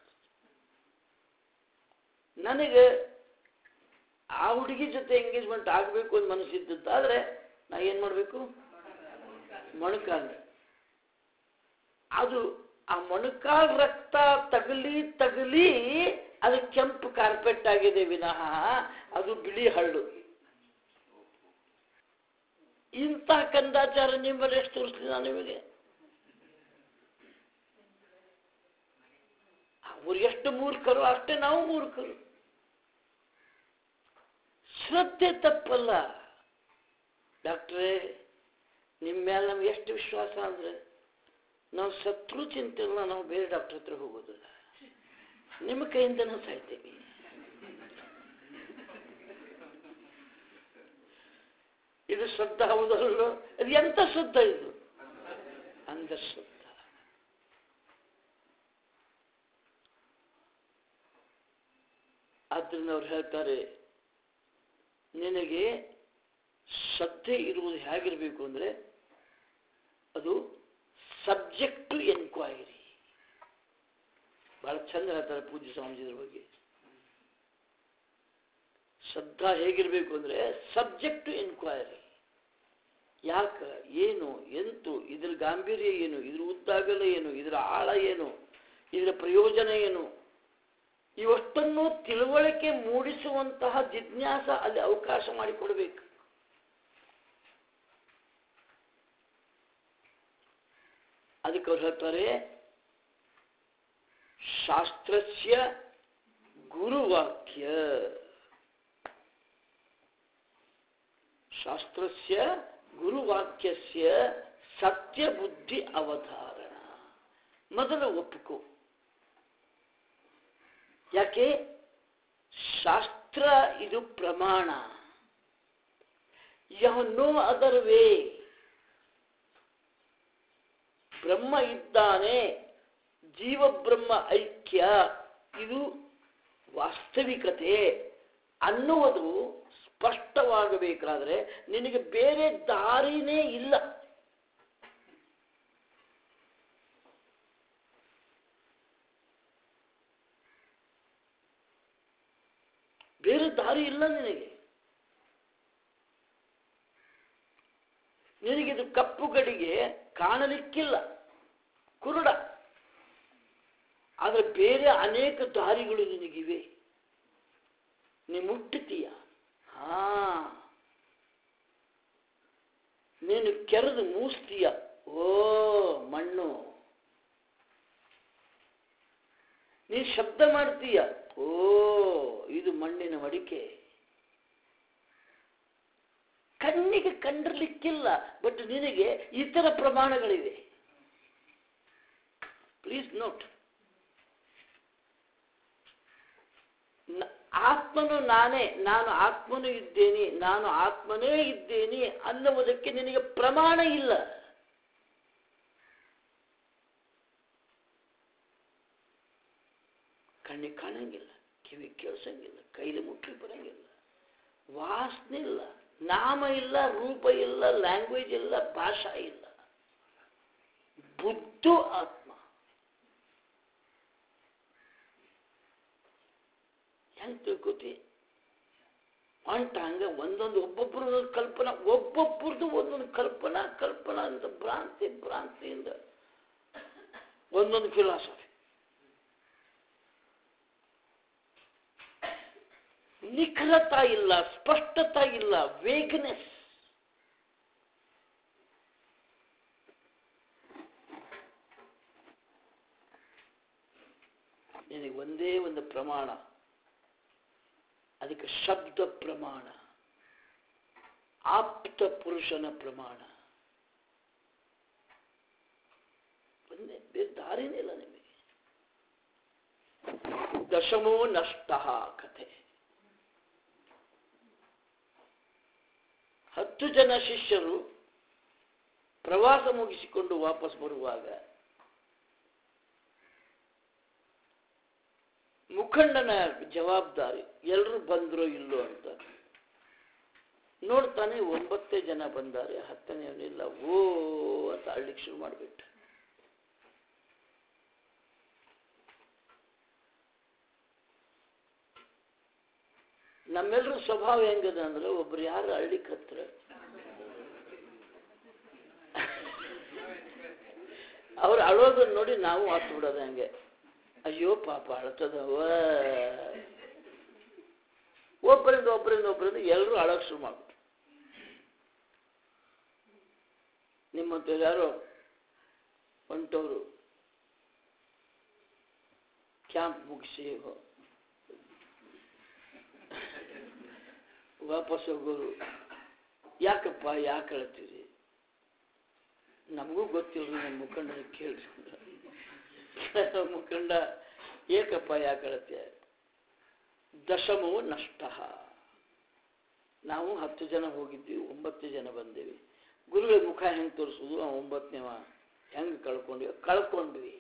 Speaker 1: ನನಗೆ ಆ ಹುಡುಗಿ ಜೊತೆ ಎಂಗೇಜ್ಮೆಂಟ್ ಆಗಬೇಕು ಅಂತ ಮನಸ್ಸಿದ್ದದ್ದಾದ್ರೆ ನಾ ಏನು ಮಾಡಬೇಕು ಮೊಣಕಾಲು ಅದು ಆ ಮೊಣಕಾಲ್ ರಕ್ತ ತಗಲಿ ತಗಲಿ ಅದು ಕೆಂಪು ಕಾರ್ಪೆಟ್ ಆಗಿದೆ ವಿನಃ ಅದು ಬಿಳಿ ಹಳ್ಳು ಇಂಥ ಕಂದಾಚಾರ ನಿಮ್ಮಲ್ಲಿ ಎಷ್ಟು ತೋರಿಸ್ಲಿ ನಾನು ನಿಮಗೆ ಅವ್ರು ಎಷ್ಟು ಮೂರ್ಖರು ಅಷ್ಟೇ ನಾವು ಮೂರ್ಖರು ಶ್ರದ್ಧೆ ತಪ್ಪಲ್ಲ ಡಾಕ್ಟ್ರೇ ನಿಮ್ಮ ಮೇಲೆ ನಮ್ಗೆ ಎಷ್ಟು ವಿಶ್ವಾಸ ಅಂದ್ರೆ ನಾವು ಸತ್ರು ಚಿಂತೆ ಇಲ್ಲ ನಾವು ಬೇರೆ ಡಾಕ್ಟರ್ ಹತ್ರ ಹೋಗೋದಿಲ್ಲ ನಿಮ್ಮ ಕೈಯಿಂದನೂ ಸಾಯ್ತೇವೆ ಇದು ಶ್ರದ್ಧಾ ಹೌದಲ್ಲೋ ಅದು ಎಂತ ಶ್ರದ್ಧಾ ಇದು ಅಂಧಶ್ರದ್ಧಾ ಆದ್ರಿಂದ ಅವ್ರು ಹೇಳ್ತಾರೆ ನಿನಗೆ ಶ್ರದ್ಧೆ ಇರುವುದು ಹೇಗಿರಬೇಕು ಅಂದ್ರೆ ಅದು ಸಬ್ಜೆಕ್ಟ್ ಟು ಎನ್ಕ್ವೈರಿ ಬಹಳ ಚಂದ ಹೇಳ್ತಾರೆ ಪೂಜ್ಯ ಸ್ವಾಮೀಜಿದ್ರ ಬಗ್ಗೆ ಶ್ರದ್ಧಾ ಹೇಗಿರಬೇಕು ಅಂದ್ರೆ ಸಬ್ಜೆಕ್ಟ್ ಟು ಎನ್ಕ್ವೈರಿ ಯಾಕ ಏನು ಎಂತು ಇದ್ರ ಗಾಂಭೀರ್ಯ ಏನು ಇದ್ರ ಉದ್ದಾಗಲ ಏನು ಇದರ ಆಳ ಏನು ಇದರ ಪ್ರಯೋಜನ ಏನು ಇವಷ್ಟನ್ನು ತಿಳುವಳಿಕೆ ಮೂಡಿಸುವಂತಹ ಜಿಜ್ಞಾಸ ಅಲ್ಲಿ ಅವಕಾಶ ಮಾಡಿಕೊಡ್ಬೇಕು ಅದಕ್ಕೆ ಅವ್ರು ಹೇಳ್ತಾರೆ ಶಾಸ್ತ್ರಸ್ಯ ಗುರುವಾಕ್ಯ ಶಾಸ್ತ್ರಸ್ಯ ಗುರುವಾಕ್ಯಸ್ಯ ಸತ್ಯ ಬುದ್ಧಿ ಅವಧಾರಣ ಮೊದಲು ಒಪ್ಪಿಕೋ ಯಾಕೆ ಶಾಸ್ತ್ರ ಶಾಸ್ತ್ರ ಇದು ಪ್ರಮಾಣ ಯಹ ನೋ ಅದರ್ ವೇ ಬ್ರಹ್ಮ ಇದ್ದಾನೆ ಜೀವ ಬ್ರಹ್ಮ ಐಕ್ಯ ಇದು ವಾಸ್ತವಿಕತೆ ಅನ್ನುವುದು ಸ್ಪಷ್ಟವಾಗಬೇಕಾದ್ರೆ ನಿನಗೆ ಬೇರೆ ದಾರಿನೇ ಇಲ್ಲ ಬೇರೆ ದಾರಿ ಇಲ್ಲ ನಿನಗೆ ನಿನಗಿದು ಕಪ್ಪು ಗಡಿಗೆ ಕಾಣಲಿಕ್ಕಿಲ್ಲ ಕುರುಡ ಆದರೆ ಬೇರೆ ಅನೇಕ ದಾರಿಗಳು ನಿನಗಿವೆ ನೀ ಮುಟ್ಟುತ್ತೀಯ ಹಾ ನೀನು ಕೆರೆದು ಮೂಸ್ತೀಯ ಓ ಮಣ್ಣು ನೀ ಶಬ್ದ ಮಾಡ್ತೀಯ ಓ ಇದು ಮಣ್ಣಿನ ಮಡಿಕೆ ಕಣ್ಣಿಗೆ ಕಂಡಿರ್ಲಿಕ್ಕಿಲ್ಲ ಬಟ್ ನಿನಗೆ ಇತರ ಪ್ರಮಾಣಗಳಿವೆ ಪ್ಲೀಸ್ ನೋಟ್ ಆತ್ಮನು ನಾನೇ ನಾನು ಆತ್ಮನು ಇದ್ದೇನೆ ನಾನು ಆತ್ಮನೇ ಇದ್ದೇನೆ ಅನ್ನುವುದಕ್ಕೆ ನಿನಗೆ ಪ್ರಮಾಣ ಇಲ್ಲ ಕಣ್ಣಿಗೆ ಕಾಣಂಗಿಲ್ಲ ಕಿವಿ ಕೇಳಿಸಂಗಿಲ್ಲ ಕೈಲಿ ಮುಟ್ಟಿ ಬರಂಗಿಲ್ಲ ವಾಸನೆ ಇಲ್ಲ ನಾಮ ಇಲ್ಲ ರೂಪ ಇಲ್ಲ ಲ್ಯಾಂಗ್ವೇಜ್ ಇಲ್ಲ ಭಾಷಾ ಇಲ್ಲ ಬುದ್ಧು ಆತ್ಮ ಹೆಂಗ್ ತಿಳ್ಕೊತಿ ಅಂಟ ಹಂಗ ಒಂದೊಂದು ಒಬ್ಬೊಬ್ರು ಒಂದೊಂದು ಕಲ್ಪನಾ ಒಬ್ಬೊಬ್ರದ್ದು ಒಂದೊಂದು ಕಲ್ಪನಾ ಕಲ್ಪನಾ ಅಂತ ಭ್ರಾಂತಿ ಭ್ರಾಂತಿಯಿಂದ ಒಂದೊಂದು ಫಿಲಾಸಫಿ ನಿಖರತಾ ಇಲ್ಲ ಸ್ಪಷ್ಟತಾ ಇಲ್ಲ ವೇಗ್ನೆಸ್ ನಿನಗೆ ಒಂದೇ ಒಂದು ಪ್ರಮಾಣ ಅದಕ್ಕೆ ಶಬ್ದ ಪ್ರಮಾಣ ಆಪ್ತ ಪುರುಷನ ಪ್ರಮಾಣ ಒಂದೇ ಬೇರೆ ದಾರಿನೇ ಇಲ್ಲ ನಿಮಗೆ ದಶಮೋ ನಷ್ಟ ಕಥೆ ಹತ್ತು ಜನ ಶಿಷ್ಯರು ಪ್ರವಾಸ ಮುಗಿಸಿಕೊಂಡು ವಾಪಸ್ ಬರುವಾಗ ಮುಖಂಡನ ಜವಾಬ್ದಾರಿ ಎಲ್ಲರೂ ಬಂದ್ರೋ ಇಲ್ಲೋ ಅಂತ ನೋಡ್ತಾನೆ ಒಂಬತ್ತೇ ಜನ ಬಂದಾರೆ ಹತ್ತನೆಯವನಿಲ್ಲ ಓ ಅಂತ ಅಳ್ಲಿಕ್ಕೆ ಶುರು ಮಾಡಿಬಿಟ್ಟ ನಮ್ಮೆಲ್ಲರ ಸ್ವಭಾವ ಹೆಂಗದ ಅಂದ್ರೆ ಒಬ್ರು ಯಾರು ಅಳ್ಲಿಕ್ಕೆ ಹತ್ರ ಅವ್ರು ಅಳೋದನ್ನ ನೋಡಿ ನಾವು ಹತ್ತು ಬಿಡೋದು ಹಂಗೆ ಅಯ್ಯೋ ಪಾಪ ಅಳ್ತದವ ಒಬ್ಬರಿಂದ ಒಬ್ಬರಿಂದ ಒಬ್ಬರಿಂದ ಎಲ್ಲರೂ ಅಳೋಕೆ ಶುರು ಮಾಡ್ಬಿಟ್ರು ನಿಮ್ಮಂತ ಯಾರೋ ಹೊಂಟವರು ಕ್ಯಾಂಪ್ ಮುಗಿಸಿ ವಾಪಸ್ ಹೋಗೋರು ಯಾಕಪ್ಪ ಯಾಕೆ ಅಳ್ತೀರಿ ನಮಗೂ ಗೊತ್ತಿಲ್ಲ ನಮ್ಮ ಮುಖಂಡನ ಕೇಳಿ ಮುಖಂಡ ಏಕಪ್ಪ ಯಾಕೆ ಅಳತ್ಯ ದಶಮವು ನಷ್ಟ ನಾವು ಹತ್ತು ಜನ ಹೋಗಿದ್ವಿ ಒಂಬತ್ತು ಜನ ಬಂದೇವಿ ಗುರುಗಳ ಮುಖ ಹೆಂಗೆ ತೋರಿಸೋದು ಆ ಒಂಬತ್ತನೇವ ಹೆಂಗೆ ಕಳ್ಕೊಂಡ್ವಿ ಕಳ್ಕೊಂಡ್ವಿ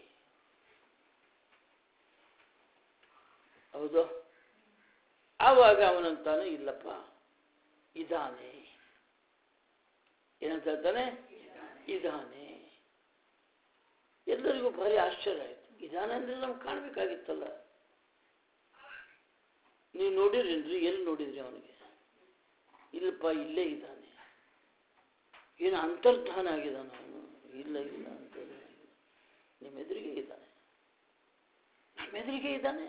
Speaker 1: ಹೌದು ಆವಾಗ ಅವನಂತಾನೆ ಇಲ್ಲಪ್ಪ ಇದಾನೆ ಏನಂತ ಹೇಳ್ತಾನೆ ಇದಾನೆ ಎಲ್ಲರಿಗೂ ಭಾರಿ ಆಶ್ಚರ್ಯ ಆಯ್ತು ಇದಾನೆ ಅಂದ್ರೆ ನಮ್ಗೆ ಕಾಣಬೇಕಾಗಿತ್ತಲ್ಲ ನೀವು ನೋಡಿರೇನ್ರಿ ಎಲ್ಲಿ ನೋಡಿದ್ರಿ ಅವನಿಗೆ ಇಲ್ಲಪ್ಪ ಇಲ್ಲೇ ಇದ್ದಾನೆ ಏನು ಅಂತರ್ಧಾನ ಆಗಿದ್ದಾನೆ ಅವನು ಇಲ್ಲ ಇಲ್ಲ ಅಂತರ್ಧಾನ ಆಗಿಲ್ಲ ನಿಮ್ಮ ಎದುರಿಗೆ ಇದ್ದಾನೆ ನಮ್ಮ ಎದುರಿಗೆ ಇದ್ದಾನೆ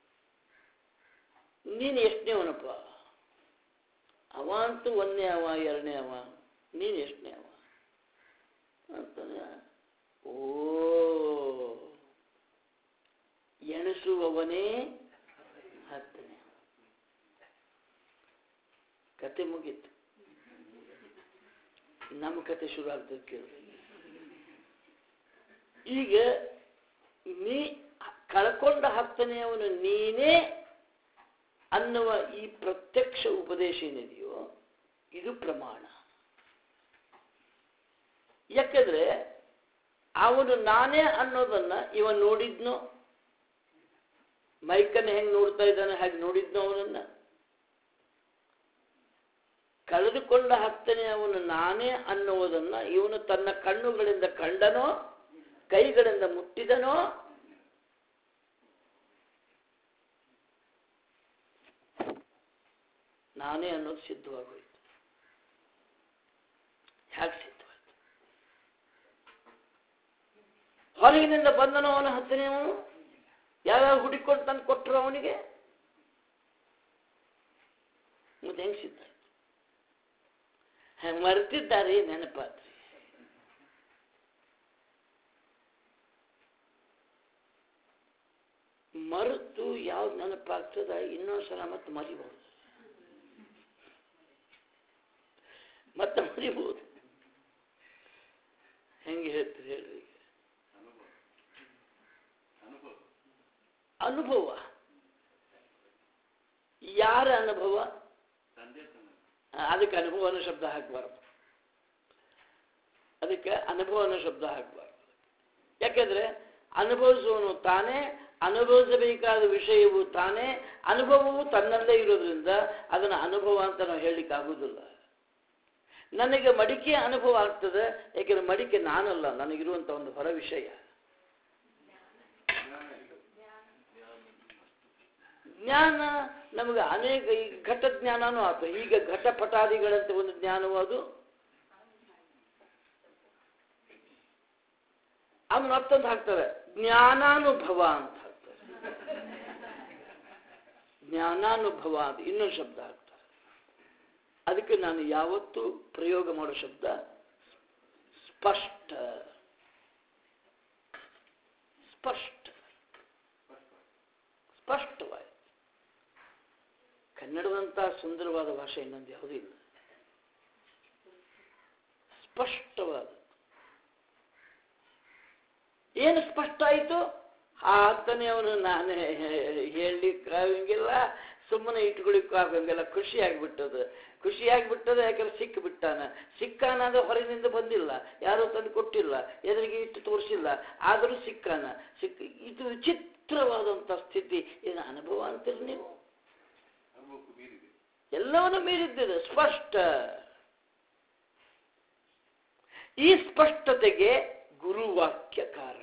Speaker 1: ನೀನು ಎಷ್ಟನೇವನಪ್ಪ ಅವ ಅಂತೂ ಒಂದನೇ ಅವ ಎರಡನೇ ಅವ ನೀನು ಎಷ್ಟನೇ ಅವ ಅಂತಾನೆ ಓ ಎಣಿಸುವವನೇ ಹತ್ತನೇ ಕತೆ ಮುಗೀತು ನಮ್ಮ ಕತೆ ಶುರು ಆಗ್ತದೆ ಕೇಳಿ ಈಗ ನೀ ಕಳ್ಕೊಂಡ ಹತ್ತನೆಯವನು ನೀನೇ ಅನ್ನುವ ಈ ಪ್ರತ್ಯಕ್ಷ ಉಪದೇಶ ಏನಿದೆಯೋ ಇದು ಪ್ರಮಾಣ ಯಾಕಂದ್ರೆ ಅವನು ನಾನೇ ಅನ್ನೋದನ್ನ ಇವ ನೋಡಿದ್ನೋ ಮೈಕನ್ನ ಹೆಂಗ್ ನೋಡ್ತಾ ಇದ್ದಾನೆ ಹಾಗೆ ನೋಡಿದ್ನೋ ಅವನನ್ನ ಕಳೆದುಕೊಂಡ ಹತ್ತನೇ ಅವನು ನಾನೇ ಅನ್ನುವುದನ್ನ ಇವನು ತನ್ನ ಕಣ್ಣುಗಳಿಂದ ಕಂಡನೋ ಕೈಗಳಿಂದ ಮುಟ್ಟಿದನೋ ನಾನೇ ಅನ್ನೋದು ಸಿದ್ಧವಾಗೋಯ್ತು ಹೇಗೆ ಸಿದ್ಧವಾಯ್ತು ಹೊರಗಿನಿಂದ ಬಂದನೋ ಅವನ ಹತ್ತನೇ ಅವನು ಯಾವ್ಯಾವ ಹುಡುಕೊಂಡು ತಂದು ಕೊಟ್ಟರು ಅವನಿಗೆ ಮತ್ತೆ ಹೆಂಗ್ ಸಿದ್ಧ ಆಯ್ತು ಮರೆತಿದ್ದಾರೆ ನೆನಪಾದ್ರಿ ಮರೆತು ಯಾವ್ದು ನೆನಪಾಗ್ತದ ಇನ್ನೊಂದ್ಸಲ ಮತ್ತೆ ಮರಿಬಹುದು ಮತ್ತೆ ಮರಿಬಹುದು ಹೆಂಗೆ ಹೇಳ್ತೀರಿ ಹೇಳ್ರಿ ಈಗ ಅನುಭವ ಯಾರ ಅನುಭವ ಆ, ಅದಕ್ಕೆ ಅನುಭವ ಅನ್ನೋ ಶಬ್ದ ಹಾಕಬಾರ್ದು ಅದಕ್ಕೆ ಅನುಭವ ಅನ್ನೋ ಶಬ್ದ ಹಾಕಬಾರ್ದು ಯಾಕೆಂದ್ರೆ ಅನುಭವಿಸುವನು ತಾನೇ ಅನುಭವಿಸಬೇಕಾದ ವಿಷಯವು ತಾನೇ ಅನುಭವವು ತನ್ನಲ್ಲೇ ಇರೋದ್ರಿಂದ ಅದನ್ನು ಅನುಭವ ಅಂತ ನಾವು ಹೇಳಲಿಕ್ಕೆ ಆಗುವುದಿಲ್ಲ ನನಗೆ ಮಡಿಕೆ ಅನುಭವ ಆಗ್ತದೆ ಯಾಕೆಂದ್ರೆ ಮಡಿಕೆ ನಾನಲ್ಲ ನನಗಿರುವಂಥ ಒಂದು ಹೊರ ವಿಷಯ ಜ್ಞಾನ ನಮಗೆ ಅನೇಕ ಈ ಘಟ ಜ್ಞಾನನೂ ಆಯ್ತು ಈಗ ಘಟಪಟಾದಿಗಳಂತೆ ಒಂದು ಜ್ಞಾನವು ಅದು ಅವನು ಮತ್ತೊಂದು ಹಾಕ್ತಾರೆ ಜ್ಞಾನಾನುಭವ ಅಂತ ಹಾಕ್ತಾರೆ ಜ್ಞಾನಾನುಭವ ಅಂತ ಇನ್ನೊಂದು ಶಬ್ದ ಹಾಕ್ತಾರೆ ಅದಕ್ಕೆ ನಾನು ಯಾವತ್ತೂ ಪ್ರಯೋಗ ಮಾಡೋ ಶಬ್ದ ಸ್ಪಷ್ಟ ಸ್ಪಷ್ಟ ಸ್ಪಷ್ಟವಾಯಿತು ಕನ್ನಡದಂಥ ಸುಂದರವಾದ ಭಾಷೆ ಇನ್ನೊಂದು ಯಾವುದೂ ಇಲ್ಲ ಸ್ಪಷ್ಟವಾದ ಏನು ಸ್ಪಷ್ಟ ಆಯಿತು ಆತನೇ ಅವನು ನಾನೇ ಹೇಳಲಿಕ್ಕೆ ಆಗಂಗಿಲ್ಲ ಸುಮ್ಮನೆ ಇಟ್ಕೊಳಿಕ್ಕೂ ಆಗಂಗಿಲ್ಲ ಖುಷಿ ಆಗಿಬಿಟ್ಟದು ಖುಷಿ ಆಗಿಬಿಟ್ಟದ ಯಾಕಂದ್ರೆ ಸಿಕ್ಕ ಬಿಟ್ಟಾನ ಸಿಕ್ಕಾನ ಅಂದ್ರೆ ಹೊರಗಿನಿಂದ ಬಂದಿಲ್ಲ ಯಾರೂ ತಂದು ಕೊಟ್ಟಿಲ್ಲ ಎದುರಿಗೆ ಇಟ್ಟು ತೋರಿಸಿಲ್ಲ ಆದರೂ ಸಿಕ್ಕಾನ ಸಿಕ್ಕ ಇದು ವಿಚಿತ್ರವಾದಂಥ ಸ್ಥಿತಿ ಇದನ್ನ ಅನುಭವ ಅಂತೀರಿ ನೀವು ಎಲ್ಲವನ್ನು ಮೀರಿದ್ದಿದೆ ಸ್ಪಷ್ಟ ಈ ಸ್ಪಷ್ಟತೆಗೆ ಗುರುವಾಕ್ಯ ಕಾರಣ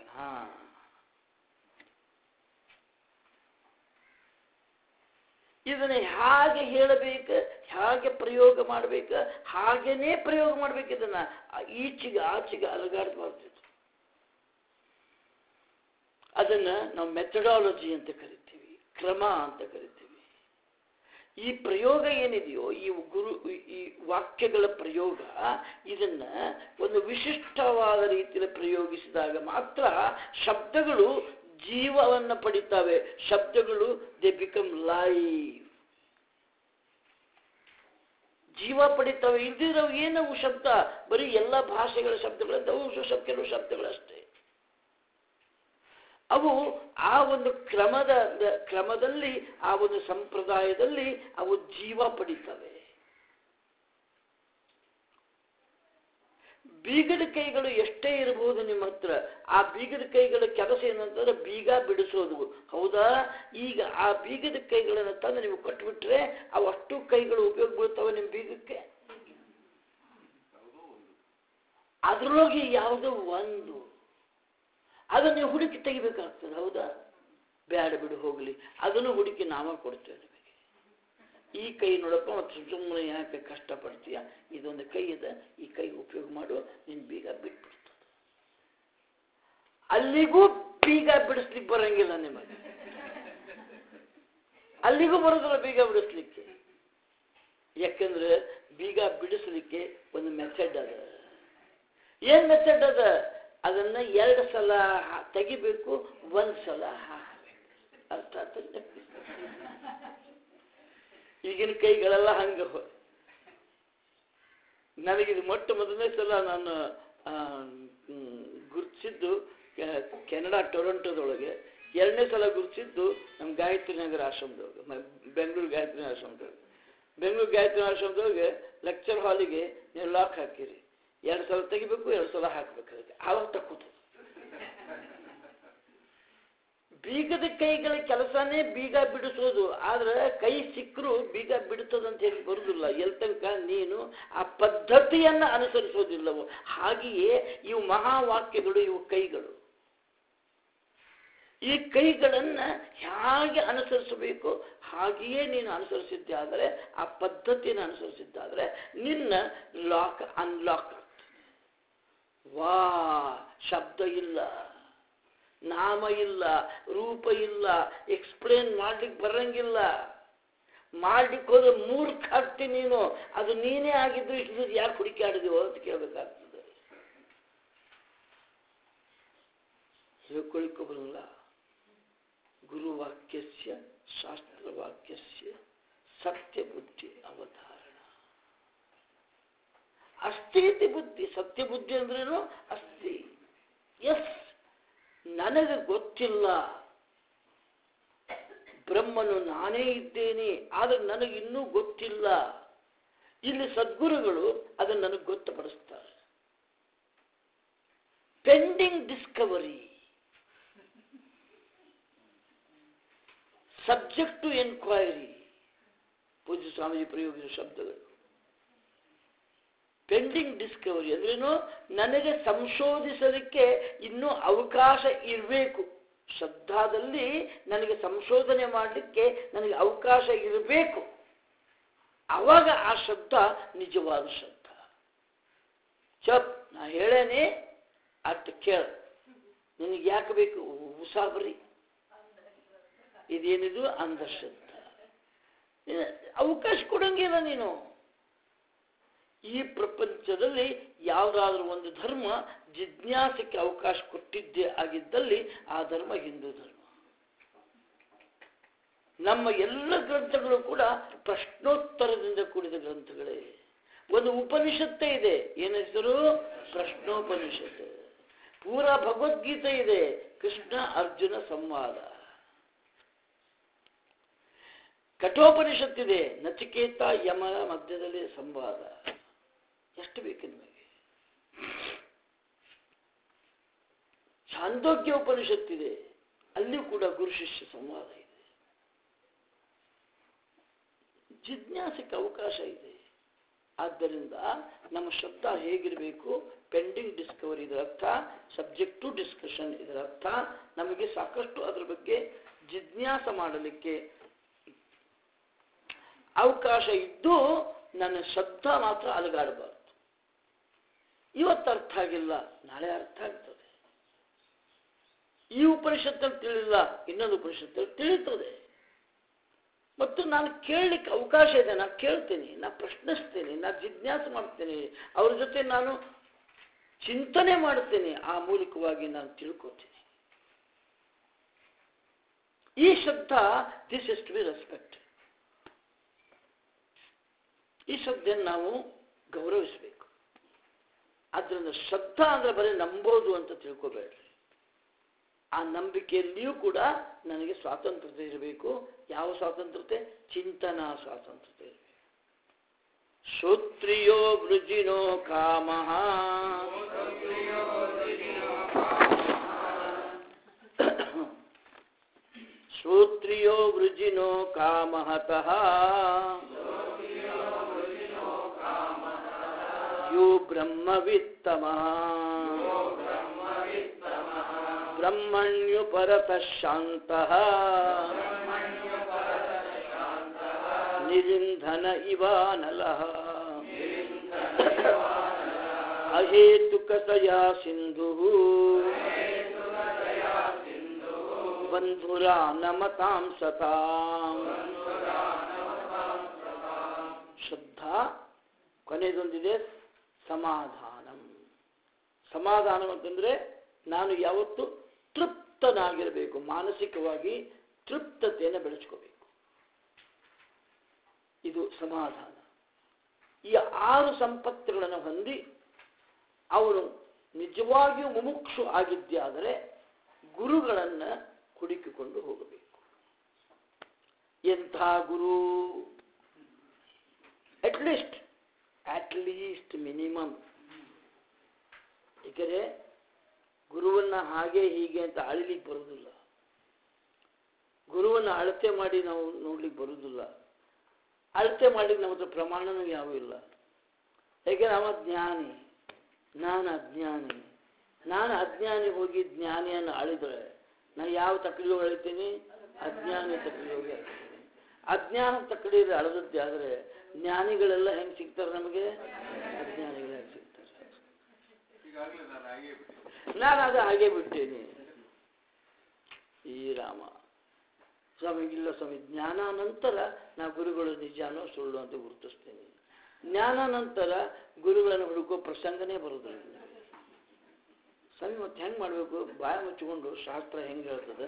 Speaker 1: ಇದನ್ನು ಹೇಗೆ ಹೇಳಬೇಕು ಹೇಗೆ ಪ್ರಯೋಗ ಮಾಡಬೇಕು ಹಾಗೇನೇ ಪ್ರಯೋಗ ಮಾಡ್ಬೇಕು ಇದನ್ನ ಈಚೆಗೆ ಆಚೆಗೆ ಅಲಗಾಡಬಾರ್ದು ಅದನ್ನ ನಾವು ಮೆಥಡಾಲಜಿ ಅಂತ ಕರಿತೀವಿ ಕ್ರಮ ಅಂತ ಕರಿತೀವಿ ಈ ಪ್ರಯೋಗ ಏನಿದೆಯೋ ಈ ಗುರು ಈ ವಾಕ್ಯಗಳ ಪ್ರಯೋಗ ಇದನ್ನ ಒಂದು ವಿಶಿಷ್ಟವಾದ ರೀತಿಯಲ್ಲಿ ಪ್ರಯೋಗಿಸಿದಾಗ ಮಾತ್ರ ಶಬ್ದಗಳು ಜೀವವನ್ನು ಪಡಿತಾವೆ ಶಬ್ದಗಳು ದೇ ಬಿಕಮ್ ಲೈವ್ ಜೀವ ಪಡಿತಾವೆ ಇಲ್ದಿರೋ ಏನವು ಶಬ್ದ ಬರೀ ಎಲ್ಲ ಭಾಷೆಗಳ ಶಬ್ದಗಳಿಂದ ಅವು ಶಬ್ದ ಕೆಲವು ಶಬ್ದಗಳಷ್ಟೇ ಅವು ಆ ಒಂದು ಕ್ರಮದ ಕ್ರಮದಲ್ಲಿ ಆ ಒಂದು ಸಂಪ್ರದಾಯದಲ್ಲಿ ಅವು ಜೀವ ಪಡಿತವೆ ಬೀಗದ ಕೈಗಳು ಎಷ್ಟೇ ಇರಬಹುದು ನಿಮ್ಮ ಹತ್ರ ಆ ಬೀಗದ ಕೈಗಳ ಕೆಲಸ ಏನಂತಂದ್ರೆ ಬೀಗ ಬಿಡಿಸೋದು ಹೌದಾ ಈಗ ಆ ಬೀಗದ ಕೈಗಳನ್ನು ತಂದು ನೀವು ಕೊಟ್ಬಿಟ್ರೆ ಅವು ಅಷ್ಟು ಕೈಗಳು ಉಪಯೋಗ ಬೀಳ್ತವೆ ನಿಮ್ಮ ಬೀಗಕ್ಕೆ ಅದರೊಳಗೆ ಯಾವುದೋ ಒಂದು ಅದನ್ನು ನೀವು ಹುಡುಕಿ ತೆಗಿಬೇಕಾಗ್ತದೆ ಹೌದಾ ಬೇಡ ಬಿಡು ಹೋಗಲಿ ಅದನ್ನು ಹುಡುಕಿ ನಾವ ಕೊಡ್ತೇವೆ ನಿಮಗೆ ಈ ಕೈ ನೋಡಪ್ಪ ಮತ್ತು ಸುಮ್ಮನೆ ಯಾಕೆ ಕಷ್ಟಪಡ್ತೀಯ ಇದೊಂದು ಕೈ ಇದೆ ಈ ಕೈ ಉಪಯೋಗ ಮಾಡು ನಿನ್ ಬೀಗ ಬಿಟ್ಬಿಡ್ತದೆ ಅಲ್ಲಿಗೂ ಬೀಗ ಬಿಡಿಸ್ಲಿಕ್ಕೆ ಬರಂಗಿಲ್ಲ ನಿಮಗೆ ಅಲ್ಲಿಗೂ ಬರೋದಿಲ್ಲ ಬೀಗ ಬಿಡಿಸ್ಲಿಕ್ಕೆ ಯಾಕಂದ್ರೆ ಬೀಗ ಬಿಡಿಸ್ಲಿಕ್ಕೆ ಒಂದು ಮೆಥಡ್ ಅದ ಏನ್ ಮೆಥಡ್ ಅದ ಅದನ್ನ ಎರಡು ಸಲ ಹಾ- ತೆಗಿಬೇಕು ಒಂದ್ ಸಲ ಹಾಕಬೇಕು ಅರ್ಥ ಆತಲ್ಲ? ಈಗಿನ ಕೈಗಳೆಲ್ಲ ಹಂಗ ಹೊ- ನನಗಿದು ಮೊಟ್ಟ ಮೊದಲನೇ ಸಲ ನಾನು ಆ, ಮ್, ಗುರುತಿಸಿದ್ದು ಕೆ- ಕೆನಡಾ ಟೊರೊಂಟೊದೊಳಗೆ ಎರಡನೇ ಸಲ ಗುರುತಿದ್ದು ನಮ್ಮ ಗಾಯತ್ರಿ ನಗರ ಆಶ್ರಮದೊಳಗೆ ಮ- ಬೆಂಗಳೂರು ಗಾಯತ್ರಿ ಆಶ್ರಮದೊಳಗೆ ಬೆಂಗಳೂರು ಗಾಯತ್ರಿ ಆಶ್ರಮದೊಳಗೆ ಲೆಕ್ಚರ್ ಹಾಲಿಗೆ ನೀವು ಲಾಕ್ ಹಾಕಿರಿ ಎರಡು ಸಲ ತೆಗಿಬೇಕು ಎರಡು ಸಲ ಹಾಕ್ಬೇಕು ಅದಕ್ಕೆ ಆವಾಗ ತಕ್ಕೂತದೆ ಬೀಗದ ಕೈಗಳ ಕೆಲಸನೇ ಬೀಗ ಬಿಡಿಸೋದು ಆದ್ರೆ ಕೈ ಸಿಕ್ಕರು ಬೀಗ ಬಿಡುತ್ತದಂತ ಹೇಳಿ ಬರುದಿಲ್ಲ ಎಲ್ ತನಕ ನೀನು ಆ ಪದ್ಧತಿಯನ್ನ ಅನುಸರಿಸೋದಿಲ್ಲವೋ ಹಾಗೆಯೇ ಇವು ಮಹಾವಾಕ್ಯಗಳು ಇವು ಕೈಗಳು ಈ ಕೈಗಳನ್ನ ಹೇಗೆ ಅನುಸರಿಸಬೇಕು ಹಾಗೆಯೇ ನೀನು ಅನುಸರಿಸಿದ್ದೆ ಆದರೆ ಆ ಪದ್ಧತಿಯನ್ನು ಅನುಸರಿಸಿದ್ದಾದರೆ ನಿನ್ನ ಲಾಕ್ ಅನ್ಲಾಕ್ ವಾ ಶಬ್ದ ಇಲ್ಲ ನಾಮ ಇಲ್ಲ ರೂಪ ಇಲ್ಲ ಎಕ್ಸ್ಪ್ಲೇನ್ ಮಾಡ್ಲಿಕ್ಕೆ ಬರಂಗಿಲ್ಲ ಮಾಡ್ಲಿಕ್ಕೆ ಹೋದ್ರೆ ಮೂರ್ಖ ಆಗ್ತಿ ನೀನು ಅದು ನೀನೇ ಆಗಿದ್ದು ಇಷ್ಟು ಯಾಕೆ ಹುಡುಕಾಡಿದೆವೋ ಅಂತ ಕೇಳಬೇಕಾಗ್ತದೆ ಹೇಳ್ಕೊಳಿಕ್ಕೂ ಬರಲ್ಲ ಗುರುವಾಕ್ಯಸ್ಯ ಶಾಸ್ತ್ರವಾಕ್ಯಸ್ಯ ಸತ್ಯಬುದ್ಧಿ ಅವಧಾರಣ ಅಸ್ಥಿತಿ ಬುದ್ಧಿ ಸತ್ಯ ಬುದ್ಧಿ ಅಂದ್ರೇನು ಅಸ್ಥಿ ಎಸ್ ನನಗೆ ಗೊತ್ತಿಲ್ಲ ಬ್ರಹ್ಮನು ನಾನೇ ಇದ್ದೇನೆ ಆದರೆ ನನಗೆ ಇನ್ನೂ ಗೊತ್ತಿಲ್ಲ ಇಲ್ಲಿ ಸದ್ಗುರುಗಳು ಅದನ್ನು ನನಗೆ ಗೊತ್ತುಪಡಿಸ್ತಾರೆ pending discovery subject to enquiry ಪೂಜ್ಯ ಸ್ವಾಮೀಜಿ ಪ್ರಯೋಗಿಸಿದ ಶಬ್ದಗಳು ಪೆಂಡಿಂಗ್ ಡಿಸ್ಕವರಿ ಅಂದ್ರೇನು ನನಗೆ ಸಂಶೋಧಿಸಲಿಕ್ಕೆ ಇನ್ನೂ ಅವಕಾಶ ಇರಬೇಕು ಶ್ರದ್ಧಾದಲ್ಲಿ ನನಗೆ ಸಂಶೋಧನೆ ಮಾಡಲಿಕ್ಕೆ ನನಗೆ ಅವಕಾಶ ಇರಬೇಕು ಅವಾಗ ಆ ಶಬ್ದ ನಿಜವಾದ ಶಬ್ದ ಚಪ್ ನಾ ಹೇಳೇನೆ ಅಟ್ ಕೇಳ ನಿನಗೆ ಯಾಕೆ ಬೇಕು ಉಸಾಬರಿ ಇದೇನಿದು ಅಂಧಶ್ರದ್ಧ ಅವಕಾಶ ಕೊಡಂಗಿಲ್ಲ ನೀನು ಈ ಪ್ರಪಂಚದಲ್ಲಿ ಯಾವುದಾದ್ರೂ ಒಂದು ಧರ್ಮ ಜಿಜ್ಞಾಸಕ್ಕೆ ಅವಕಾಶ ಕೊಟ್ಟಿದ್ದೇ ಆಗಿದ್ದಲ್ಲಿ ಆ ಧರ್ಮ ಹಿಂದೂ ಧರ್ಮ ನಮ್ಮ ಎಲ್ಲ ಗ್ರಂಥಗಳು ಕೂಡ ಪ್ರಶ್ನೋತ್ತರದಿಂದ ಕೂಡಿದ ಗ್ರಂಥಗಳೇ ಒಂದು ಉಪನಿಷತ್ತೇ ಇದೆ ಏನ ಹೆಸರು ಪ್ರಶ್ನೋಪನಿಷತ್ ಪೂರ ಭಗವದ್ಗೀತೆ ಇದೆ ಕೃಷ್ಣ ಅರ್ಜುನ ಸಂವಾದ ಕಠೋಪನಿಷತ್ತಿದೆ ನಚಿಕೇತ ಯಮನ ಮಧ್ಯದಲ್ಲಿ ಸಂವಾದ ಎಷ್ಟು ಬೇಕು ನಿಮಗೆ ಛಾಂದೋಗ್ಯ ಉಪನಿಷತ್ತಿದೆ ಅಲ್ಲಿಯೂ ಕೂಡ ಗುರು ಶಿಷ್ಯ ಸಂವಾದ ಇದೆ ಜಿಜ್ಞಾಸಕ್ಕೆ ಅವಕಾಶ ಇದೆ ಆದ್ದರಿಂದ ನಮ್ಮ ಶಬ್ದ ಹೇಗಿರಬೇಕು ಪೆಂಡಿಂಗ್ ಡಿಸ್ಕವರಿ ಇದರ ಅರ್ಥ ಸಬ್ಜೆಕ್ಟ್ ಟು ಡಿಸ್ಕಷನ್ ಇದರ ಅರ್ಥ ನಮಗೆ ಸಾಕಷ್ಟು ಅದರ ಬಗ್ಗೆ ಜಿಜ್ಞಾಸ ಮಾಡಲಿಕ್ಕೆ ಅವಕಾಶ ಇದ್ದು ನನ್ನ ಶಬ್ದ ಮಾತ್ರ ಅಲಗಾಡಬಾರ್ದು ಇವತ್ತು ಅರ್ಥ ಆಗಿಲ್ಲ ನಾಳೆ ಅರ್ಥ ಆಗ್ತದೆ ಈ ಉಪನಿಷತ್ತಲ್ಲಿ ತಿಳಿಲ್ಲ ಇನ್ನೊಂದು ಉಪನಿಷತ್ತಲ್ಲಿ ತಿಳಿತದೆ ಮತ್ತು ನಾನು ಕೇಳಲಿಕ್ಕೆ ಅವಕಾಶ ಇದೆ ನಾನು ಕೇಳ್ತೀನಿ ನಾನು ಪ್ರಶ್ನಿಸ್ತೇನೆ ನಾನು ಜಿಜ್ಞಾಸೆ ಮಾಡ್ತೇನೆ ಅವ್ರ ಜೊತೆ ನಾನು ಚಿಂತನೆ ಮಾಡ್ತೇನೆ ಆ ಮೂಲಕವಾಗಿ ನಾನು ತಿಳ್ಕೊತೀನಿ ಈ ಶಬ್ದ this is to be respect ಈ ಶ್ರದ್ಧೆಯನ್ನು ನಾವು ಗೌರವಿಸಬೇಕು ಆದ್ದರಿಂದ ಶ್ರದ್ಧಾ ಅಂದ್ರೆ ಬರೀ ನಂಬೋದು ಅಂತ ತಿಳ್ಕೋಬೇಡ್ರಿ ಆ ನಂಬಿಕೆಯಲ್ಲಿಯೂ ಕೂಡ ನನಗೆ ಸ್ವಾತಂತ್ರ್ಯತೆ ಇರಬೇಕು ಯಾವ ಸ್ವಾತಂತ್ರ್ಯತೆ ಚಿಂತನಾ ಸ್ವಾತಂತ್ರ್ಯತೆ ಇರಬೇಕು ಶ್ರೋತ್ರಿಯೋ ವೃಜಿನೋ ಕಾಮ ಶ್ರೋತ್ರಿಯೋ ವೃಜಿನೋ ಕಾಮಹತಃ यो ब्रह्मवित्तमः ब्रह्मण्युपरतः शान्तः निरिन्धन इवानलः अहेतुकतया सिन्धुः बन्धुरा नमतां सताम् ಶ್ರದ್ಧಾ ಕೊನೆಯದೊಂದಿದೆ ಸಮಾಧಾನಂ ಸಮಾಧಾನ ಅಂತಂದ್ರೆ ನಾನು ಯಾವತ್ತು ತೃಪ್ತನಾಗಿರಬೇಕು ಮಾನಸಿಕವಾಗಿ ತೃಪ್ತತೆಯನ್ನು ಬೆಳೆಸ್ಕೋಬೇಕು ಇದು ಸಮಾಧಾನ ಈ ಆರು ಸಂಪತ್ತುಗಳನ್ನು ಹೊಂದಿ ಅವನು ನಿಜವಾಗಿಯೂ ಮುಮುಕ್ಷು ಆಗಿದ್ದೇ ಆದರೆ ಗುರುಗಳನ್ನು ಹುಡುಕಿಕೊಂಡು ಹೋಗಬೇಕು ಎಂಥ ಗುರು ಅಟ್ಲೀಸ್ಟ್ ಅಟ್ಲೀಸ್ಟ್ ಮಿನಿಮಮ್ ಏಕೆಂದರೆ ಗುರುವನ್ನ ಹಾಗೆ ಹೀಗೆ ಅಂತ ಅಳಿಲಿಕ್ಕೆ ಬರುವುದಿಲ್ಲ ಗುರುವನ್ನು ಅಳತೆ ಮಾಡಿ ನಾವು ನೋಡ್ಲಿಕ್ಕೆ ಬರುವುದಿಲ್ಲ ಅಳತೆ ಮಾಡ್ಲಿಕ್ಕೆ ನಮ್ಮ ಹತ್ರ ಪ್ರಮಾಣನೂ ಯಾವೂ ಇಲ್ಲ ಯಾಕೆಂದ್ರೆ ಅವ ಜ್ಞಾನಿ ನಾನು ಅಜ್ಞಾನಿ ನಾನು ಅಜ್ಞಾನಿ ಹೋಗಿ ಜ್ಞಾನಿಯನ್ನು ಅಳಿದ್ರೆ ನಾ ಯಾವ ತಕ್ಕಡಿ ಅಳಿತೀನಿ ಅಜ್ಞಾನಿ ತಕ್ಕಡಿ ಹೋಗಿ ಅಳಿತೀನಿ ಅಜ್ಞಾನ ತಕ್ಕಡಿಯಲ್ಲಿ ಅಳದದ್ದೇ ಆದರೆ ಜ್ಞಾನಿಗಳೆಲ್ಲ ಹೆಂಗೆ ಸಿಗ್ತಾರೆ ನಮಗೆ ಅಜ್ಞಾನಿಗಳು ಹೆಂಗೆ ಸಿಗ್ತಾರೆ
Speaker 2: ಈಗಾಗಲೇ ನಾನು ಹಾಗೆ ಬಿಟ್ಟಿದ್ದೆ
Speaker 1: ನಾನು ಅದು ಹಾಗೆ ಬಿಟ್ಟೇನೆ ಈ ರಾಮ ಸ್ವಾಮಿ ಇಲ್ಲ ಸ್ವಾಮಿ ಜ್ಞಾನ ನಂತರ ನಾ ಗುರುಗಳು ನಿಜಾನೋ ಸುಳ್ಳು ಅಂತ ಗುರುತಿಸ್ತೇನೆ ಜ್ಞಾನ ನಂತರ ಗುರುಗಳನ್ನು ಹುಡುಕೋ ಪ್ರಸಂಗನೇ ಬರೋದಿಲ್ಲ ಸ್ವಾಮಿ ಮತ್ತೆ ಹೆಂಗೆ ಮಾಡಬೇಕು ಬಾಯ ಮುಚ್ಚಿಕೊಂಡು ಶಾಸ್ತ್ರ ಹೆಂಗೆ ಹೇಳ್ತದೆ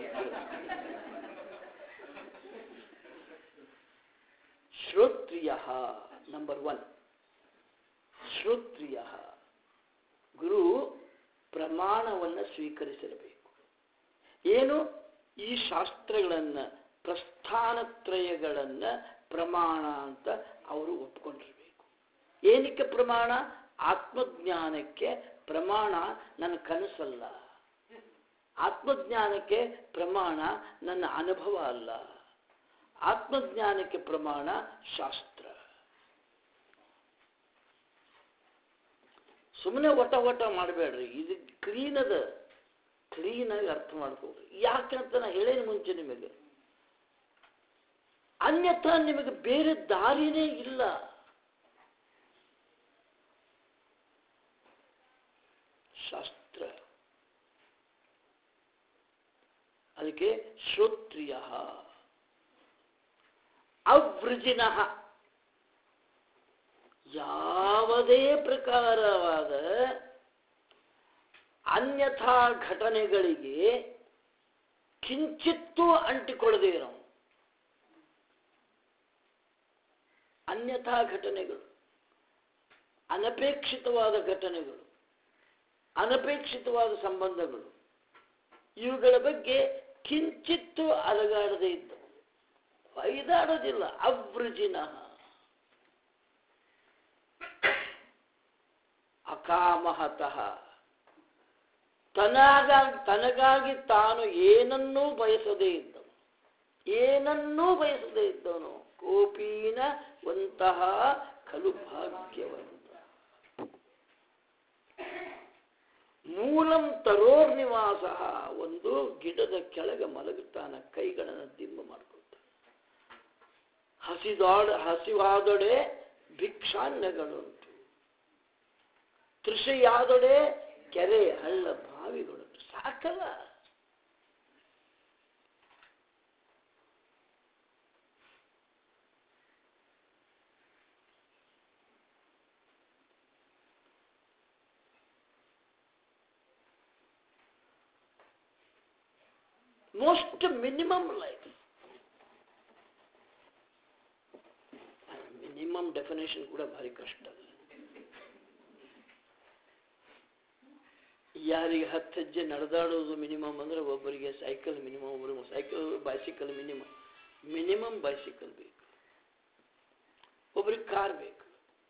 Speaker 1: ಶ್ರೋತ್ರಿಯ ನಂಬರ್ ಒನ್ ಶ್ರೋತ್ರಿಯ ಗುರು ಪ್ರಮಾಣವನ್ನು ಸ್ವೀಕರಿಸಿರಬೇಕು ಏನು ಈ ಶಾಸ್ತ್ರಗಳನ್ನು ಪ್ರಸ್ಥಾನತ್ರಯಗಳನ್ನು ಪ್ರಮಾಣ ಅಂತ ಅವರು ಒಪ್ಕೊಂಡಿರಬೇಕು ಏನಕ್ಕೆ ಪ್ರಮಾಣ ಆತ್ಮಜ್ಞಾನಕ್ಕೆ ಪ್ರಮಾಣ ನನ್ನ ಕನಸಲ್ಲ ಆತ್ಮಜ್ಞಾನಕ್ಕೆ ಪ್ರಮಾಣ ನನ್ನ ಅನುಭವ ಅಲ್ಲ ಆತ್ಮಜ್ಞಾನಕ್ಕೆ ಪ್ರಮಾಣ ಶಾಸ್ತ್ರ ಸುಮ್ಮನೆ ಒಟ ಒಟ ಮಾಡಬೇಡ್ರಿ ಇದು ಕ್ಲೀನ್ ಅದ ಕ್ಲೀನಾಗಿ ಅರ್ಥ ಮಾಡ್ಕೊಳ್ರಿ ಯಾಕಂತ ನಾ ಹೇಳೇನು ಮುಂಚೆ ನಿಮಗೆ ಅನ್ಯಥಾ ನಿಮಗೆ ಬೇರೆ ದಾರಿನೇ ಇಲ್ಲ ಶಾಸ್ತ್ರ ಅದಕ್ಕೆ ಶ್ರೋತ್ರಿಯ ಅವೃಜಿನ ಯಾವುದೇ ಪ್ರಕಾರವಾದ ಅನ್ಯಥಾ ಘಟನೆಗಳಿಗೆ ಕಿಂಚಿತ್ತೂ ಅಂಟಿಕೊಳ್ಳದೆ ಇರೋ ಅನ್ಯಥಾ ಘಟನೆಗಳು ಅನಪೇಕ್ಷಿತವಾದ ಘಟನೆಗಳು ಅನಪೇಕ್ಷಿತವಾದ ಸಂಬಂಧಗಳು ಇವುಗಳ ಬಗ್ಗೆ ಕಿಂಚಿತ್ತು ಅಲಗಾಡದೇ ಇದ್ದವು ಒಯ್ದಾಡೋದಿಲ್ಲ ಅವೃಜಿನ ಅಕಾಮಹತಃ ತನಗ ತನಗಾಗಿ ತಾನು ಏನನ್ನೂ ಬಯಸದೇ ಇದ್ದವನು ಏನನ್ನೂ ಬಯಸದೇ ಇದ್ದವನು ಕೋಪೀನ ವಂತಹ ಖಲು ಭಾಗ್ಯವಂತ ಮೂಲಂ ತರೋರ್ ನಿವಾಸ ಒಂದು ಗಿಡದ ಕೆಳಗೆ ಮಲಗುತ್ತಾನ ಕೈಗಳನ್ನು ದಿಂಬ ಮಾಡ್ಕೊಳ್ತಾನೆ ಹಸಿದಾಡ ಹಸಿವಾದೊಡೆ ಭಿಕ್ಷಾನ್ಯಗಳುಂಟು ತೃಷೆಯಾದೊಡೆ ಕೆರೆ ಹಳ್ಳ ಬಾವಿಗಳುಂಟು ಸಾಕಲ್ಲ most minimum life minimum definition ಕೂಡ ಭಾರಿ ಕಷ್ಟ ಯಾರಿಗೆ ಹತ್ತು ಹೆಜ್ಜೆ ನಡೆದಾಡೋದು ಮಿನಿಮಮ್ ಅಂದ್ರೆ ಒಬ್ಬರಿಗೆ ಸೈಕಲ್ ಮಿನಿಮಮ್ ಒಬ್ಬರಿಗೆ cycle bicycle minimum minimum bicycle ಬೇಕು ಒಬ್ರಿಗೆ ಕಾರ್ ಬೇಕು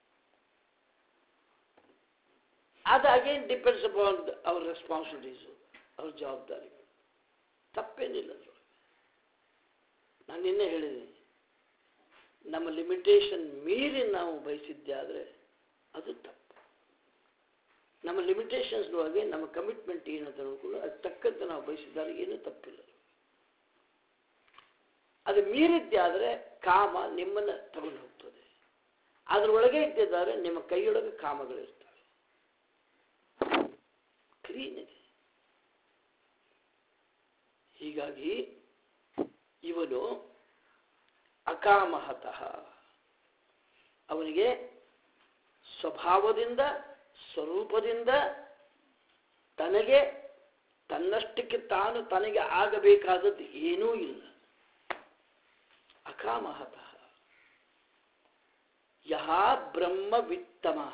Speaker 1: ಅದು ಅಗೇನ್ ಡಿಪೆಂಡ್ಸ್ ಅಪಾನ್ ಅವ್ರ ರೆಸ್ಪಾನ್ಸಿಬಿಲಿಟೀಸು ಅವ್ರ ಜವಾಬ್ದಾರಿಗಳು ತಪ್ಪೇನಿಲ್ಲ ಅದ್ರೊಳಗೆ ನಾನು ನಿನ್ನೆ ಹೇಳಿದ್ದೀನಿ ನಮ್ಮ ಲಿಮಿಟೇಷನ್ ಮೀರಿ ನಾವು ಬಯಸಿದ್ದೆ ಆದರೆ ಅದು ತಪ್ಪು ನಮ್ಮ ಲಿಮಿಟೇಷನ್ಸ್ನೊಳಗೆ ನಮ್ಮ ಕಮಿಟ್ಮೆಂಟ್ ಏನಂತ ನೋಡ್ಕೊಂಡು ಅದು ತಕ್ಕಂತೆ ನಾವು ಬಯಸಿದ್ದಾರೆ ಏನೂ ತಪ್ಪಿಲ್ಲ ಅದು ಮೀರಿದ್ದೆ ಆದರೆ ಕಾಮ ನಿಮ್ಮನ್ನು ತಗೊಂಡು ಹೋಗ್ತದೆ ಅದರೊಳಗೆ ಇದ್ದಿದ್ದಾರೆ ನಿಮ್ಮ ಕೈಯೊಳಗೆ ಕಾಮಗಳಿರ್ತವೆ ಕ್ಲೀನ್ ಇದೆ ಹೀಗಾಗಿ ಇವನು ಅಕಾಮಹತಃ ಅವನಿಗೆ ಸ್ವಭಾವದಿಂದ ಸ್ವರೂಪದಿಂದ ತನಗೆ ತನ್ನಷ್ಟಕ್ಕೆ ತಾನು ತನಗೆ ಆಗಬೇಕಾದದ್ದು ಏನೂ ಇಲ್ಲ ಅಕಾಮಹತಃ ಯಹ ಬ್ರಹ್ಮವಿತ್ತಮಃ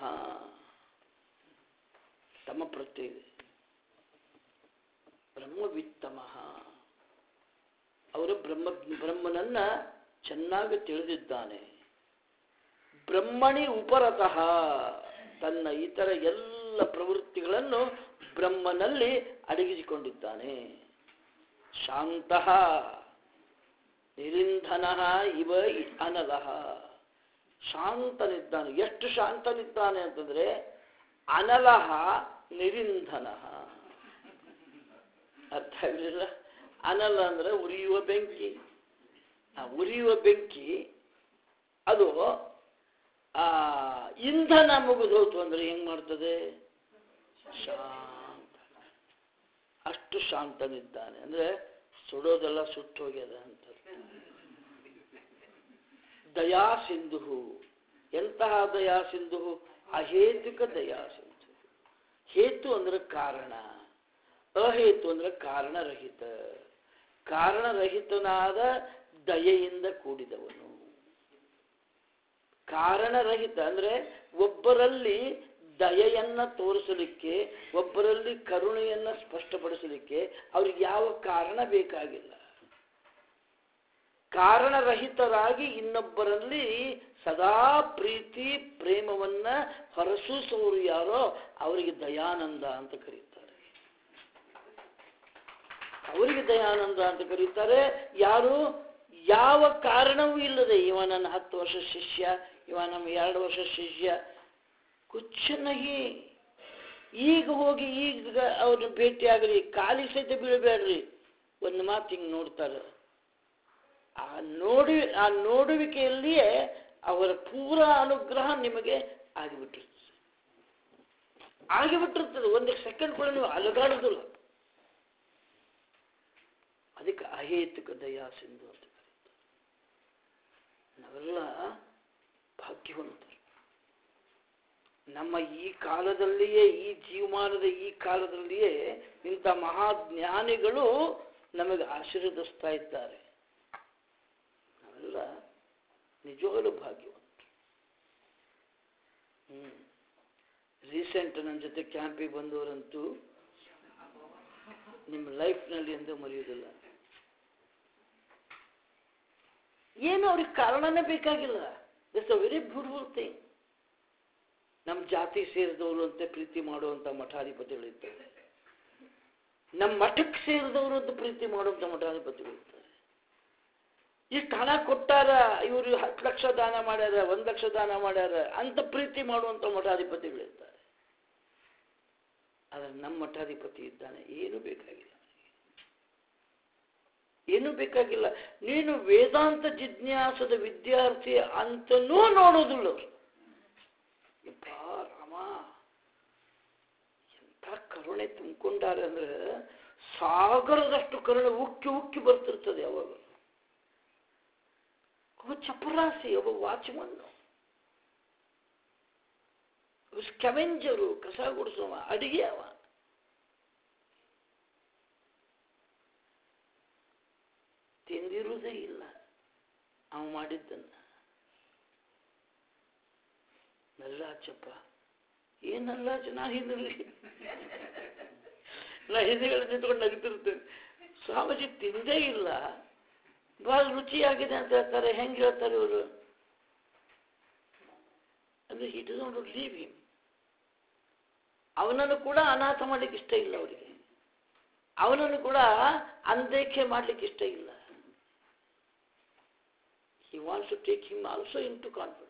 Speaker 1: ತಮ್ಮ ಪ್ರತ್ಯಯ ಇದೆ ಬ್ರಹ್ಮವಿತ್ತಮಃ ಅವರು ಬ್ರಹ್ಮ ಬ್ರಹ್ಮನನ್ನ ಚೆನ್ನಾಗಿ ತಿಳಿದಿದ್ದಾನೆ ಬ್ರಹ್ಮಣಿ ಉಪರತಃ ತನ್ನ ಇತರ ಎಲ್ಲ ಪ್ರವೃತ್ತಿಗಳನ್ನು ಬ್ರಹ್ಮನಲ್ಲಿ ಅಡಗಿಸಿಕೊಂಡಿದ್ದಾನೆ ಶಾಂತ ನಿರಿಂಧನ ಇವ ಅನಲಹ ಶಾಂತನಿದ್ದಾನೆ ಎಷ್ಟು ಶಾಂತನಿದ್ದಾನೆ ಅಂತಂದ್ರೆ ಅನಲಹ ನಿರಿಂಧನ ಅರ್ಥ ಆಗಲಿಲ್ಲ ಅನಲ ಅಂದ್ರೆ ಉರಿಯುವ ಬೆಂಕಿ ಆ ಉರಿಯುವ ಬೆಂಕಿ ಅದು ಆ ಇಂಧನ ಮುಗಿದೋತು ಅಂದ್ರೆ ಹೆಂಗ್ ಮಾಡ್ತದೆ ಶಾಂತ ಅಷ್ಟು ಶಾಂತನಿದ್ದಾನೆ ಅಂದ್ರೆ ಸುಡೋದೆಲ್ಲ ಸುಟ್ಟು ಹೋಗ್ಯದ ಅಂತ ದಯಾ ಸಿಂಧು ಎಂತಹ ದಯಾ ಸಿಂಧು ಅಹೇತುಕ ದಯಾ ಸಿಂಧು ಹೇತು ಅಂದ್ರೆ ಕಾರಣ ಅಹೇತು ಅಂದ್ರೆ ಕಾರಣರಹಿತ ಕಾರಣರಹಿತನಾದ ದಯೆಯಿಂದ ಕೂಡಿದವನು ಕಾರಣರಹಿತ ಅಂದ್ರೆ ಒಬ್ಬರಲ್ಲಿ ದಯೆಯನ್ನ ತೋರಿಸಲಿಕ್ಕೆ ಒಬ್ಬರಲ್ಲಿ ಕರುಣೆಯನ್ನ ಸ್ಪಷ್ಟಪಡಿಸಲಿಕ್ಕೆ ಅವ್ರಿಗೆ ಯಾವ ಕಾರಣ ಬೇಕಾಗಿಲ್ಲ ಕಾರಣರಹಿತರಾಗಿ ಇನ್ನೊಬ್ಬರಲ್ಲಿ ಸದಾ ಪ್ರೀತಿ ಪ್ರೇಮವನ್ನ ಹೊರಸೂಸುವವರು ಯಾರೋ ಅವರಿಗೆ ದಯಾನಂದ ಅಂತ ಕರೀತಾರೆ ಅವರಿಗೆ ದಯಾನಂದ ಅಂತ ಕರೀತಾರೆ ಯಾರು ಯಾವ ಕಾರಣವೂ ಇಲ್ಲದೆ ಇವ ನನ್ನ ಹತ್ತು ವರ್ಷ ಶಿಷ್ಯ ಇವ ನಮ್ಮ ಎರಡು ವರ್ಷ ಶಿಷ್ಯ ಕುಚ್ಚನಹಿ ಈಗ ಹೋಗಿ ಈಗ ಅವ್ರನ್ನ ಭೇಟಿ ಆಗಲಿ ಕಾಲಿ ಸಹಿತ ಬೀಳಬೇಡ್ರಿ ಒಂದು ಮಾತು ಹಿಂಗೆ ನೋಡ್ತಾರೆ ಆ ನೋಡಿ ಆ ನೋಡುವಿಕೆಯಲ್ಲಿಯೇ ಅವರ ಪೂರ ಅನುಗ್ರಹ ನಿಮಗೆ ಆಗಿಬಿಟ್ಟಿರ್ತದೆ ಆಗಿಬಿಟ್ಟಿರ್ತದೆ ಒಂದು ಸೆಕೆಂಡ್ ಕೂಡ ನೀವು ಅಲಗಾಡುದಿಲ್ಲ ಅದಕ್ಕೆ ಅಹೇತುಕ ದಯಾ ಸಿಂಧು ಅಂತ ಕರೀತಾರೆ ನಾವೆಲ್ಲ ಭಾಗ್ಯವಂತರು ನಮ್ಮ ಈ ಕಾಲದಲ್ಲಿಯೇ ಈ ಜೀವಮಾನದ ಈ ಕಾಲದಲ್ಲಿಯೇ ಇಂಥ ಮಹಾಜ್ಞಾನಿಗಳು ನಮಗೆ ಆಶೀರ್ವದಿಸ್ತಾ ಇದ್ದಾರೆ ನಾವೆಲ್ಲ ನಿಜವಾಗಲೂ ಭಾಗ್ಯವಂತರು ಹ್ಮ್ ರೀಸೆಂಟ್ ನನ್ನ ಜೊತೆ ಕ್ಯಾಂಪಿಗೆ ಬಂದವರಂತೂ ನಿಮ್ಮ ಲೈಫ್ನಲ್ಲಿ ಎಂದೂ ಮರೆಯುವುದಿಲ್ಲ ಏನು ಅವ್ರಿಗೆ ಕಾರಣನೇ ಬೇಕಾಗಿಲ್ಲ it's a very beautiful thing ನಮ್ಮ ಜಾತಿ ಸೇರಿದವರು ಅಂತ ಪ್ರೀತಿ ಮಾಡುವಂಥ ಮಠಾಧಿಪತಿಗಳಿರ್ತಾರೆ ನಮ್ಮ ಮಠಕ್ಕೆ ಸೇರಿದವರು ಅಂತ ಪ್ರೀತಿ ಮಾಡುವಂಥ ಮಠಾಧಿಪತಿಗಳಿರ್ತಾರೆ ಇಷ್ಟು ಹಣ ಕೊಟ್ಟಾರ ಇವರು ಹತ್ತು ಲಕ್ಷ ದಾನ ಮಾಡ್ಯಾರ ಒಂದು ಲಕ್ಷ ದಾನ ಮಾಡ್ಯಾರ ಅಂತ ಪ್ರೀತಿ ಮಾಡುವಂಥ ಮಠಾಧಿಪತಿಗಳಿರ್ತಾರೆ ಆದರೆ ನಮ್ಮ ಮಠಾಧಿಪತಿ ಇದ್ದಾನೆ ಏನು ಬೇಕಾಗಿಲ್ಲ ಏನು ಬೇಕಾಗಿಲ್ಲ ನೀನು ವೇದಾಂತ ಜಿಜ್ಞಾಸದ ವಿದ್ಯಾರ್ಥಿ ಅಂತನೂ ನೋಡೋದಿಲ್ಲ ಅವರು ಯಪ್ಪ ರಾಮ ಎಂಥ ಕರುಣೆ ತುಂಬಿಕೊಂಡಾರೆ ಅಂದ್ರೆ ಸಾಗರದಷ್ಟು ಕರುಣೆ ಉಕ್ಕಿ ಉಕ್ಕಿ ಬರ್ತಿರ್ತದೆ ಯಾವಾಗ ಒಬ್ಬ ಚಪರಾಸಿ ಒಬ್ಬ ವಾಚ್ಮನ್ನು ಸ್ಕೆವೆಂಜರು ಕಸ ಗುಡಿಸುವ ಅಡಿಗೆ ಅವ ತಿಂದಿರುವುದೇ ಇಲ್ಲ ಅವ ಮಾಡಿದ್ದನ್ನ ನಲ್ಲಾಚಪ್ಪ ಏನಲ್ಲಾಚ ನಾ ಹಿಂದಿರಲಿ ನಾ ಹಿಂದಿಗಳ ನಿಂತ್ಕೊಂಡು ನಗ್ತಿರ್ತೇನೆ ಸ್ವಾಮೀಜಿ ತಿಂದೇ ಇಲ್ಲ ಬಹಳ ರುಚಿಯಾಗಿದೆ ಅಂತ ಹೇಳ್ತಾರೆ ಹೆಂಗೆ ಹೇಳ್ತಾರೆ ಇವರು ಅಂದ್ರೆ ಹಿ ಡೋಂಟ್ ಲೀವ್ ಹಿಮ್ ಅವನನ್ನು ಕೂಡ ಅನಾಥ ಮಾಡ್ಲಿಕ್ಕೆ ಇಷ್ಟ ಇಲ್ಲ ಅವರಿಗೆ ಅವನನ್ನು ಕೂಡ ಅನ್ದೇಖೆ ಮಾಡ್ಲಿಕ್ಕೆ ಇಷ್ಟ ಇಲ್ಲ he wants to take him also in to confidence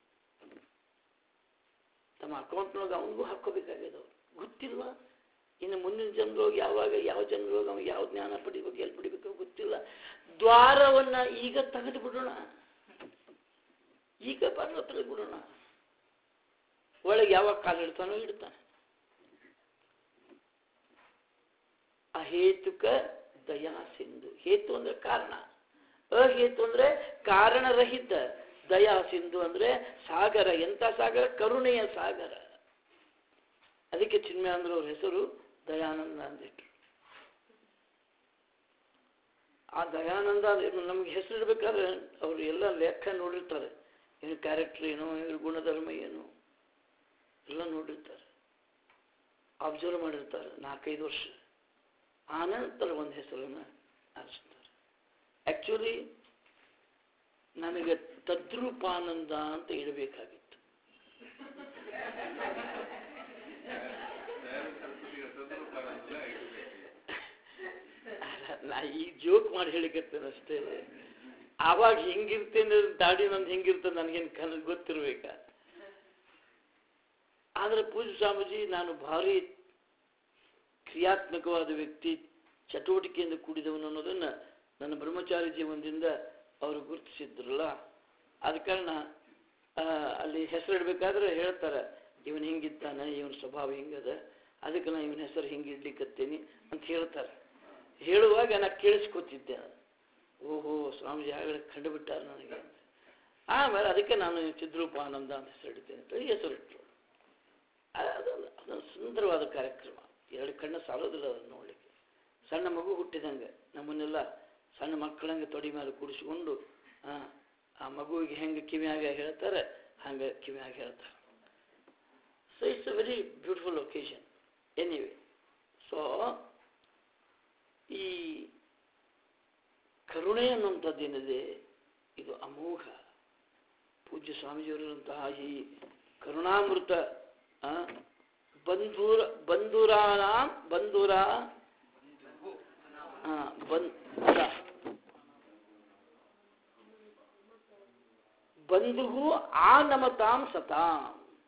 Speaker 1: ತಮ್ಮ ಅಕೌಂಟ್ನೊಳಗೆ ಅವನಿಗೂ ಹಾಕೋಬೇಕಾಗಿದೆ ಅವ್ರು ಗೊತ್ತಿಲ್ಲ ಇನ್ನು ಮುಂದಿನ ಜನರೋಗಿ ಯಾವಾಗ ಯಾವ ಜನರೋಗ ಅವ್ನು ಯಾವ ಜ್ಞಾನ ಪಡಿಬೇಕು ಎಲ್ಲಿ ಪಡಿಬೇಕು ಗೊತ್ತಿಲ್ಲ ದ್ವಾರವನ್ನ ಈಗ ತೆಗೆದು ಬಿಡೋಣ ಈಗ ಬರಲು ತೆಗೆದು ಬಿಡೋಣ ಒಳಗೆ ಯಾವಾಗ ಕಾಲು ಇಡ್ತಾನೋ ಇಡ್ತಾನೆ ಅಹೇತುಕ ದಯಾ ಸಿಂಧು ಹೇತು ಅಂದ್ರೆ ಕಾರಣ ಅಹೇತು ಅಂದ್ರೆ ಕಾರಣರಹಿತ ದಯಾ ಸಿಂಧು ಅಂದ್ರೆ ಸಾಗರ ಎಂತ ಸಾಗರ ಕರುಣೆಯ ಸಾಗರ ಅದಕ್ಕೆ ಚಿನ್ಮಯಾಂದ್ರ ಅವ್ರ ಹೆಸರು ದಯಾನಂದ ಅಂದಿಟ್ರು ಆ ದಯಾನಂದ ಅಂದ್ರೆ ನಮ್ಗೆ ಹೆಸರು ಇಡ್ಬೇಕಾದ್ರೆ ಅವರು ಎಲ್ಲ ಲೆಕ್ಕ ನೋಡಿರ್ತಾರೆ ಏನು ಕ್ಯಾರೆಕ್ಟರ್ ಏನು ಇವ್ರ ಗುಣಧರ್ಮ ಏನು ಎಲ್ಲ ನೋಡಿರ್ತಾರೆ ಅಬ್ಸರ್ವ್ ಮಾಡಿರ್ತಾರೆ ನಾಲ್ಕೈದು ವರ್ಷ ಆನಂತರ ಒಂದು ಹೆಸರನ್ನು ಆರಿಸ್ತಾರೆ ಆಕ್ಚುಲಿ ನನಗೆ ತದ್ರೂಪಾನಂದ ಅಂತ ಇಡಬೇಕಾಗಿತ್ತು
Speaker 2: ದಯಾನಂದ ಸರಸ್ವತಿಗೆ ತದ್ರೂಪಾನ ಅಂತ ಇಡ್ಬೇಕು.
Speaker 1: ನಾ ಈ ಜೋಕ್ ಮಾಡಿ ಹೇಳಿಕತ್ತೇನೆ ಅಷ್ಟೇ ಆವಾಗ ಹಿಂಗಿರ್ತೇನೆ ದಾಡಿ ನಂದು ಹಿಂಗಿರ್ತದೆ ನನಗೇನು ಕನ ಗೊತ್ತಿರ್ಬೇಕ ಆದ್ರೆ ಪೂಜ್ಯ ಸ್ವಾಮೀಜಿ ನಾನು ಭಾರಿ ಕ್ರಿಯಾತ್ಮಕವಾದ ವ್ಯಕ್ತಿ ಚಟುವಟಿಕೆಯಿಂದ ಕೂಡಿದವನು ಅನ್ನೋದನ್ನ ನನ್ನ ಬ್ರಹ್ಮಚಾರಿ ಜೀವನದಿಂದ ಅವರು ಗುರುತಿಸಿದ್ರಲ್ಲ ಆದ ಕಾರಣ ಆ, ಅಲ್ಲಿ ಹೆಸರಿಡ್ಬೇಕಾದ್ರೆ ಹೇಳ್ತಾರೆ ಇವನು ಹಿಂಗಿದ್ದಾನೆ ಇವನ ಸ್ವಭಾವ ಹಿಂಗದ ಅದಕ್ಕೆ ನಾ ಇವನ ಹೆಸರು ಹಿಂಗೆ ಇಡ್ಲಿಕ್ಕತ್ತೇನಿ ಅಂತ ಹೇಳ್ತಾರೆ ಹೇಳುವಾಗ ನಾ ಕೇಳಿಸ್ಕೊತಿದ್ದೆ ಓಹೋ ಸ್ವಾಮೀಜಿ ಆಗಲೇ ಕಂಡುಬಿಟ್ಟಾರ ನನಗೆ ಅಂತ ಆಮೇಲೆ ಅದಕ್ಕೆ ನಾನು ಚಿದ್ರೂಪ ಆನಂದ ಅಂತ ಹೆಸರಿಡ್ತೇನೆ ಅಂತ ಹೆಸರಿಟ್ಟರು ಅದೊಂದು ಅದೊಂದು ಸುಂದರವಾದ ಕಾರ್ಯಕ್ರಮ ಎರಡು ಕಣ್ಣು ಸಾಲೋದಿಲ್ಲ ಅದನ್ನು ನೋಡಲಿಕ್ಕೆ ಸಣ್ಣ ಮಗು ಹುಟ್ಟಿದಂಗೆ ನಮ್ಮನ್ನೆಲ್ಲ ಸಣ್ಣ ಮಕ್ಕಳಂಗೆ ತೊಡಿ ಮೇಲೆ ಕೂಡಿಸ್ಕೊಂಡು ಆ, ಆ ಮಗುವಿಗೆ ಹೆಂಗೆ ಕಿವಿಯಾಗ ಹೇಳ್ತಾರೆ ಹಂಗೆ ಕಿವಿಯಾಗ ಹೇಳ್ತಾರೆ so it's a very beautiful occasion anyway so ಈ ಕರುಣೆ ಅನ್ನುವಂಥದ್ದೇನಿದೆ ಇದು ಅಮೋಘ ಪೂಜ್ಯ ಸ್ವಾಮೀಜಿಯವರಂತಹ ಈ ಕರುಣಾಮೃತ ಆ, ಬಂಧೂರ ಬಂಧುರಾಣ ಬಂಧುರ ಆ, ಬಂಧುರ ಬಂಧುವು ಆ ನಮತಾಂ ಸತಾಂ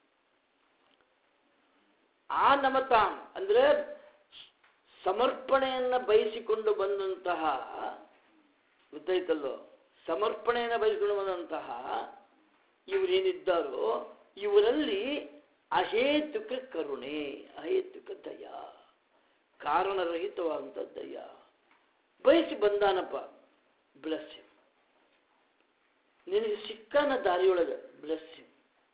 Speaker 1: ಆ ನಮತಾಂ ಅಂದ್ರೆ ಸಮರ್ಪಣೆಯನ್ನ ಬಯಸಿಕೊಂಡು ಬಂದಂತಹ ಗೊತ್ತಾಯ್ತಲ್ಲೋ ಸಮರ್ಪಣೆಯನ್ನು ಬಯಸಿಕೊಂಡು ಬಂದಂತಹ ಇವರೇನಿದ್ದಾರೋ ಇವರಲ್ಲಿ ಅಹೇತುಕ ಕರುಣೆ ಅಹೇತುಕ ದಯ ಕಾರಣರಹಿತವಾದಂಥ ದಯ ಬಯಸಿ ಬಂದಾನಪ್ಪ ಬ್ಲೆಸ್ ಹಿಮ್ ನಿನಗೆ ಸಿಕ್ಕಾನ ದಾರಿಯೊಳಗೆ ಬ್ಲೆಸ್ ಹಿಮ್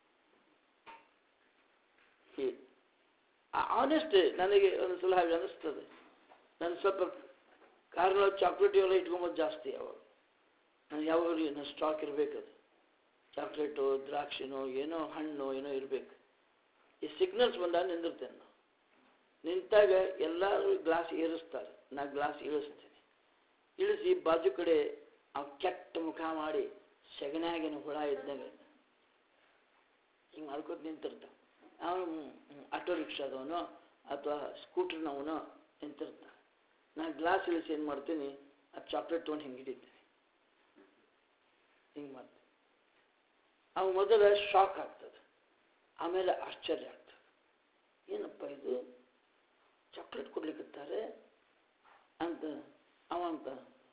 Speaker 1: ಆನೆಸ್ಟ್ ನನಗೆ ಒಂದು ಸಲ ಹಾಗೆ ಅನಿಸ್ತದೆ ನಾನು ಸ್ವಲ್ಪ ಕಾರಣ ಚಾಕ್ಲೇಟ್ ಎಲ್ಲ ಇಟ್ಕೊಂಬೋದು ಜಾಸ್ತಿ ಯಾವಾಗ ನಾನು ಯಾವಾಗ ನನ್ನ ಸ್ಟಾಕ್ ಇರಬೇಕದು ಚಾಕ್ಲೇಟು ದ್ರಾಕ್ಷಿನೋ ಏನೋ ಹಣ್ಣು ಏನೋ ಇರಬೇಕು ಈ ಸಿಗ್ನಲ್ಸ್ ಬಂದಾಗ ನಿಂದಿರ್ತೇನೆ ನಾವು ನಿಂತಾಗ ಎಲ್ಲರೂ ಗ್ಲಾಸ್ ಏರಿಸ್ತಾರೆ ನಾ ಗ್ಲಾಸ್ ಇಳಿಸ್ತೀನಿ ಇಳಿಸಿ ಬಾಜು ಕಡೆ ಅವ್ ಕೆಟ್ಟ ಮುಖ ಮಾಡಿ ಸೆಗಣ್ಯಾಗಿನ ಹುಳ ಇದ್ದಂಗೆ ಹಿಂಗೆ ಮಾಡ್ಕೊತ ನಿಂತಿರ್ತಾನೆ ಅವನು ಆಟೋ ರಿಕ್ಷಾದವನು ಅಥವಾ ಸ್ಕೂಟರ್ನವನು ನಿಂತಿರ್ತಾನೆ ನಾ ಗ್ಲಾಸ್ ಇಳಿಸಿ ಏನು ಮಾಡ್ತೀನಿ ಆ ಚಾಕ್ಲೇಟ್ ತೊಗೊಂಡು ಹಿಂಗೆ ಹಿಡಿತೀನಿ ಹಿಂಗೆ ಮಾಡ್ತೀನಿ ಅವ ಮೊದಲ ಶಾಕ್ ಆಗ್ತದೆ ಆಮೇಲೆ ಆಶ್ಚರ್ಯ ಆಗ್ತದೆ ಏನಪ್ಪ ಇದು ಚಾಕ್ಲೇಟ್ ಕೊಡ್ಲಿಕ್ಕತ್ತಾರೆ ಅಂತ ಅವ ಅಂತ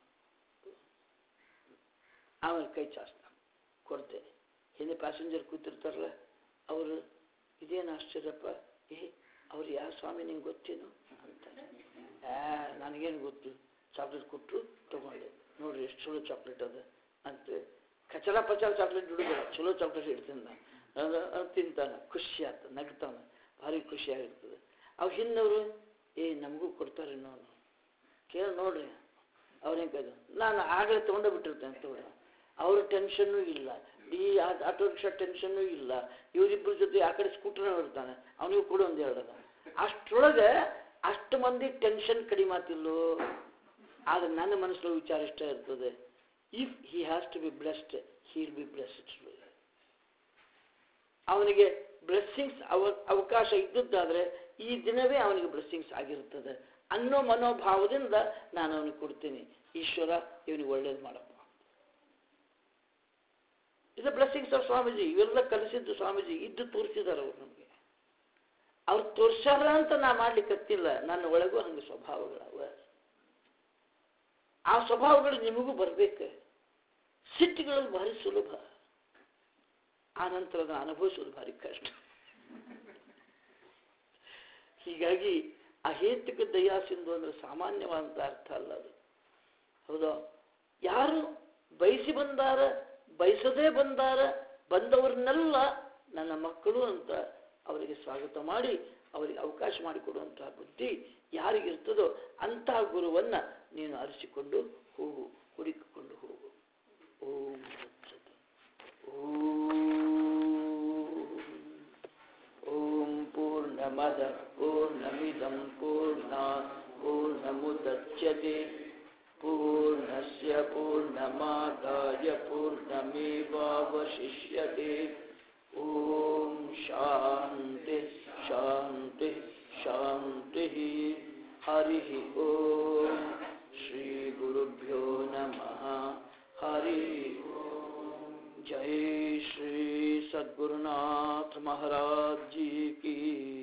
Speaker 1: ಆಮೇಲೆ ಕೈ ಚಾಚ್ತಾನೆ ಕೊಡ್ತೇನೆ ಹಿಂದೆ ಪ್ಯಾಸೆಂಜರ್ ಕೂತಿರ್ತಾರಲ್ಲ ಅವರು ಇದೇನು ಆಶ್ಚರ್ಯಪ್ಪ ಏ ಅವ್ರು ಯಾವ ಸ್ವಾಮಿ ನಿಂಗೆ ಗೊತ್ತೇನು ಅಂತಾರೆ ಆ ನನಗೇನು ಗೊತ್ತು ಚಾಕ್ಲೇಟ್ ಕೊಟ್ಟರು ತಗೊಂಡೆ ನೋಡ್ರಿ ಎಷ್ಟು ಚಲೋ ಚಾಕ್ಲೇಟ್ ಅದ ಅಂತ ಕಚಲ ಪಚಲ ಚಾಕ್ಲೇಟ್ ಬಿಡುದಿಲ್ಲ ಚಲೋ ಚಾಕ್ಲೇಟ್ ಇಡ್ತೀನಿ ನಾನು ಅದು ಅದು ತಿಂತಾನೆ ಖುಷಿ ಆಗ್ತದೆ ನಗ್ತಾನೆ ಭಾರಿ ಖುಷಿಯಾಗಿರ್ತದೆ ಅವು ಹಿಂದವರು ಏ ನಮಗೂ ಕೊಡ್ತಾರೆ ನಾನು ಕೇಳಿ ನೋಡ್ರಿ ಅವ್ರೇನು ಕೈದು ನಾನು ಆಗಲೇ ತೊಗೊಂಡೇ ಬಿಟ್ಟಿರ್ತೇನೆ ತಗೊಳ್ಳಿ ಅವ್ರ ಟೆನ್ಷನ್ನೂ ಇಲ್ಲ ಈ ಆ- ಆಟೋ ರಿಕ್ಷಾ ಟೆನ್ಷನ್ನೂ ಇಲ್ಲ ಇವರಿಬ್ಬರ ಜೊತೆ ಆ ಕಡೆ ಸ್ಕೂಟರ್ ಇರ್ತಾನೆ ಅವನಿಗೂ ಕೊಡು ಒಂದು ಎರಡದ ಅಷ್ಟರೊಳಗೆ ಅಷ್ಟು ಮಂದಿ ಟೆನ್ಷನ್ ಕಡಿಮೆ ಆತಿಲ್ಲೋ ಆದ್ರೆ ನನ್ನ ಮನಸ್ಸಲ್ಲಿ ವಿಚಾರ ಇಷ್ಟ ಇರ್ತದೆ if he has to be blessed he'll be blessed ಅವನಿಗೆ ಬ್ಲೆಸ್ಸಿಂಗ್ಸ್ ಅವ ಅವಕಾಶ ಇದ್ದದ್ದಾದ್ರೆ ಈ ದಿನವೇ ಅವನಿಗೆ ಬ್ಲೆಸ್ಸಿಂಗ್ಸ್ ಆಗಿರುತ್ತದೆ ಅನ್ನೋ ಮನೋಭಾವದಿಂದ ನಾನು ಅವನಿಗೆ ಕೊಡ್ತೀನಿ ಈಶ್ವರ ಇವನಿಗೆ ಒಳ್ಳೇದು ಮಾಡಪ್ಪ ಇದು ಬ್ಲೆಸ್ಸಿಂಗ್ಸ್ ಆಫ್ ಸ್ವಾಮೀಜಿ ಇವೆಲ್ಲ ಕಲಿಸಿದ್ದು ಸ್ವಾಮೀಜಿ ಇದ್ದು ತೋರಿಸಿದಾರೆ ಅವ್ರು ನಮಗೆ ಅವ್ರು ತೋರ್ಸ್ಯಾರ ಅಂತ ನಾ ಮಾಡ್ಲಿಕ್ಕತ್ತಿಲ್ಲ ನನ್ನ ಒಳಗೂ ಹಂಗೆ ಸ್ವಭಾವಗಳವ ಆ ಸ್ವಭಾವಗಳು ನಿಮಗೂ ಬರ್ಬೇಕು ಸಿಟ್ಟಿಗಳಲ್ಲಿ ಭಾರಿ ಸುಲಭ ಆ ನಂತರ ಅದನ್ನು ಅನುಭವಿಸೋದು ಭಾರಿ ಕಷ್ಟ ಹೀಗಾಗಿ ಅಹೇತುಕ ದಯಾ ಸಿಂಧು ಅಂದ್ರೆ ಸಾಮಾನ್ಯವಾದಂಥ ಅರ್ಥ ಅಲ್ಲ ಅದು ಹೌದಾ ಯಾರು ಬಯಸಿ ಬಂದಾರ ಬಯಸದೇ ಬಂದಾರ ಬಂದವ್ರನ್ನೆಲ್ಲ ನನ್ನ ಮಕ್ಕಳು ಅಂತ ಅವರಿಗೆ ಸ್ವಾಗತ ಮಾಡಿ ಅವರಿಗೆ ಅವಕಾಶ ಮಾಡಿಕೊಡುವಂತಹ ಬುದ್ಧಿ ಯಾರಿಗಿರ್ತದೋ ಅಂತಹ ಗುರುವನ್ನ ನೀನು ಅರಿಸಿಕೊಂಡು ಹೋಗು ಹುಡುಕಿಕೊಂಡು ಹೋಗು ಓಂ ತತ್ಸತ್. ಓಂ ಪೂರ್ಣಮದ ಪೂರ್ಣಮಿದಂ ಪೂರ್ಣ ಪೂರ್ಣಮುದಚ್ಯತೆ ಪೂರ್ಣಸ್ಯ ಪೂರ್ಣ अन्नमादाय पूर्णमेवावशिष्यते ॐ शान्ति शान्ति शान्तिः हरिः ॐ श्रीगुरुभ्यो नमः हरिः ॐ जय श्री सद्गुरुनाथ महाराज जी की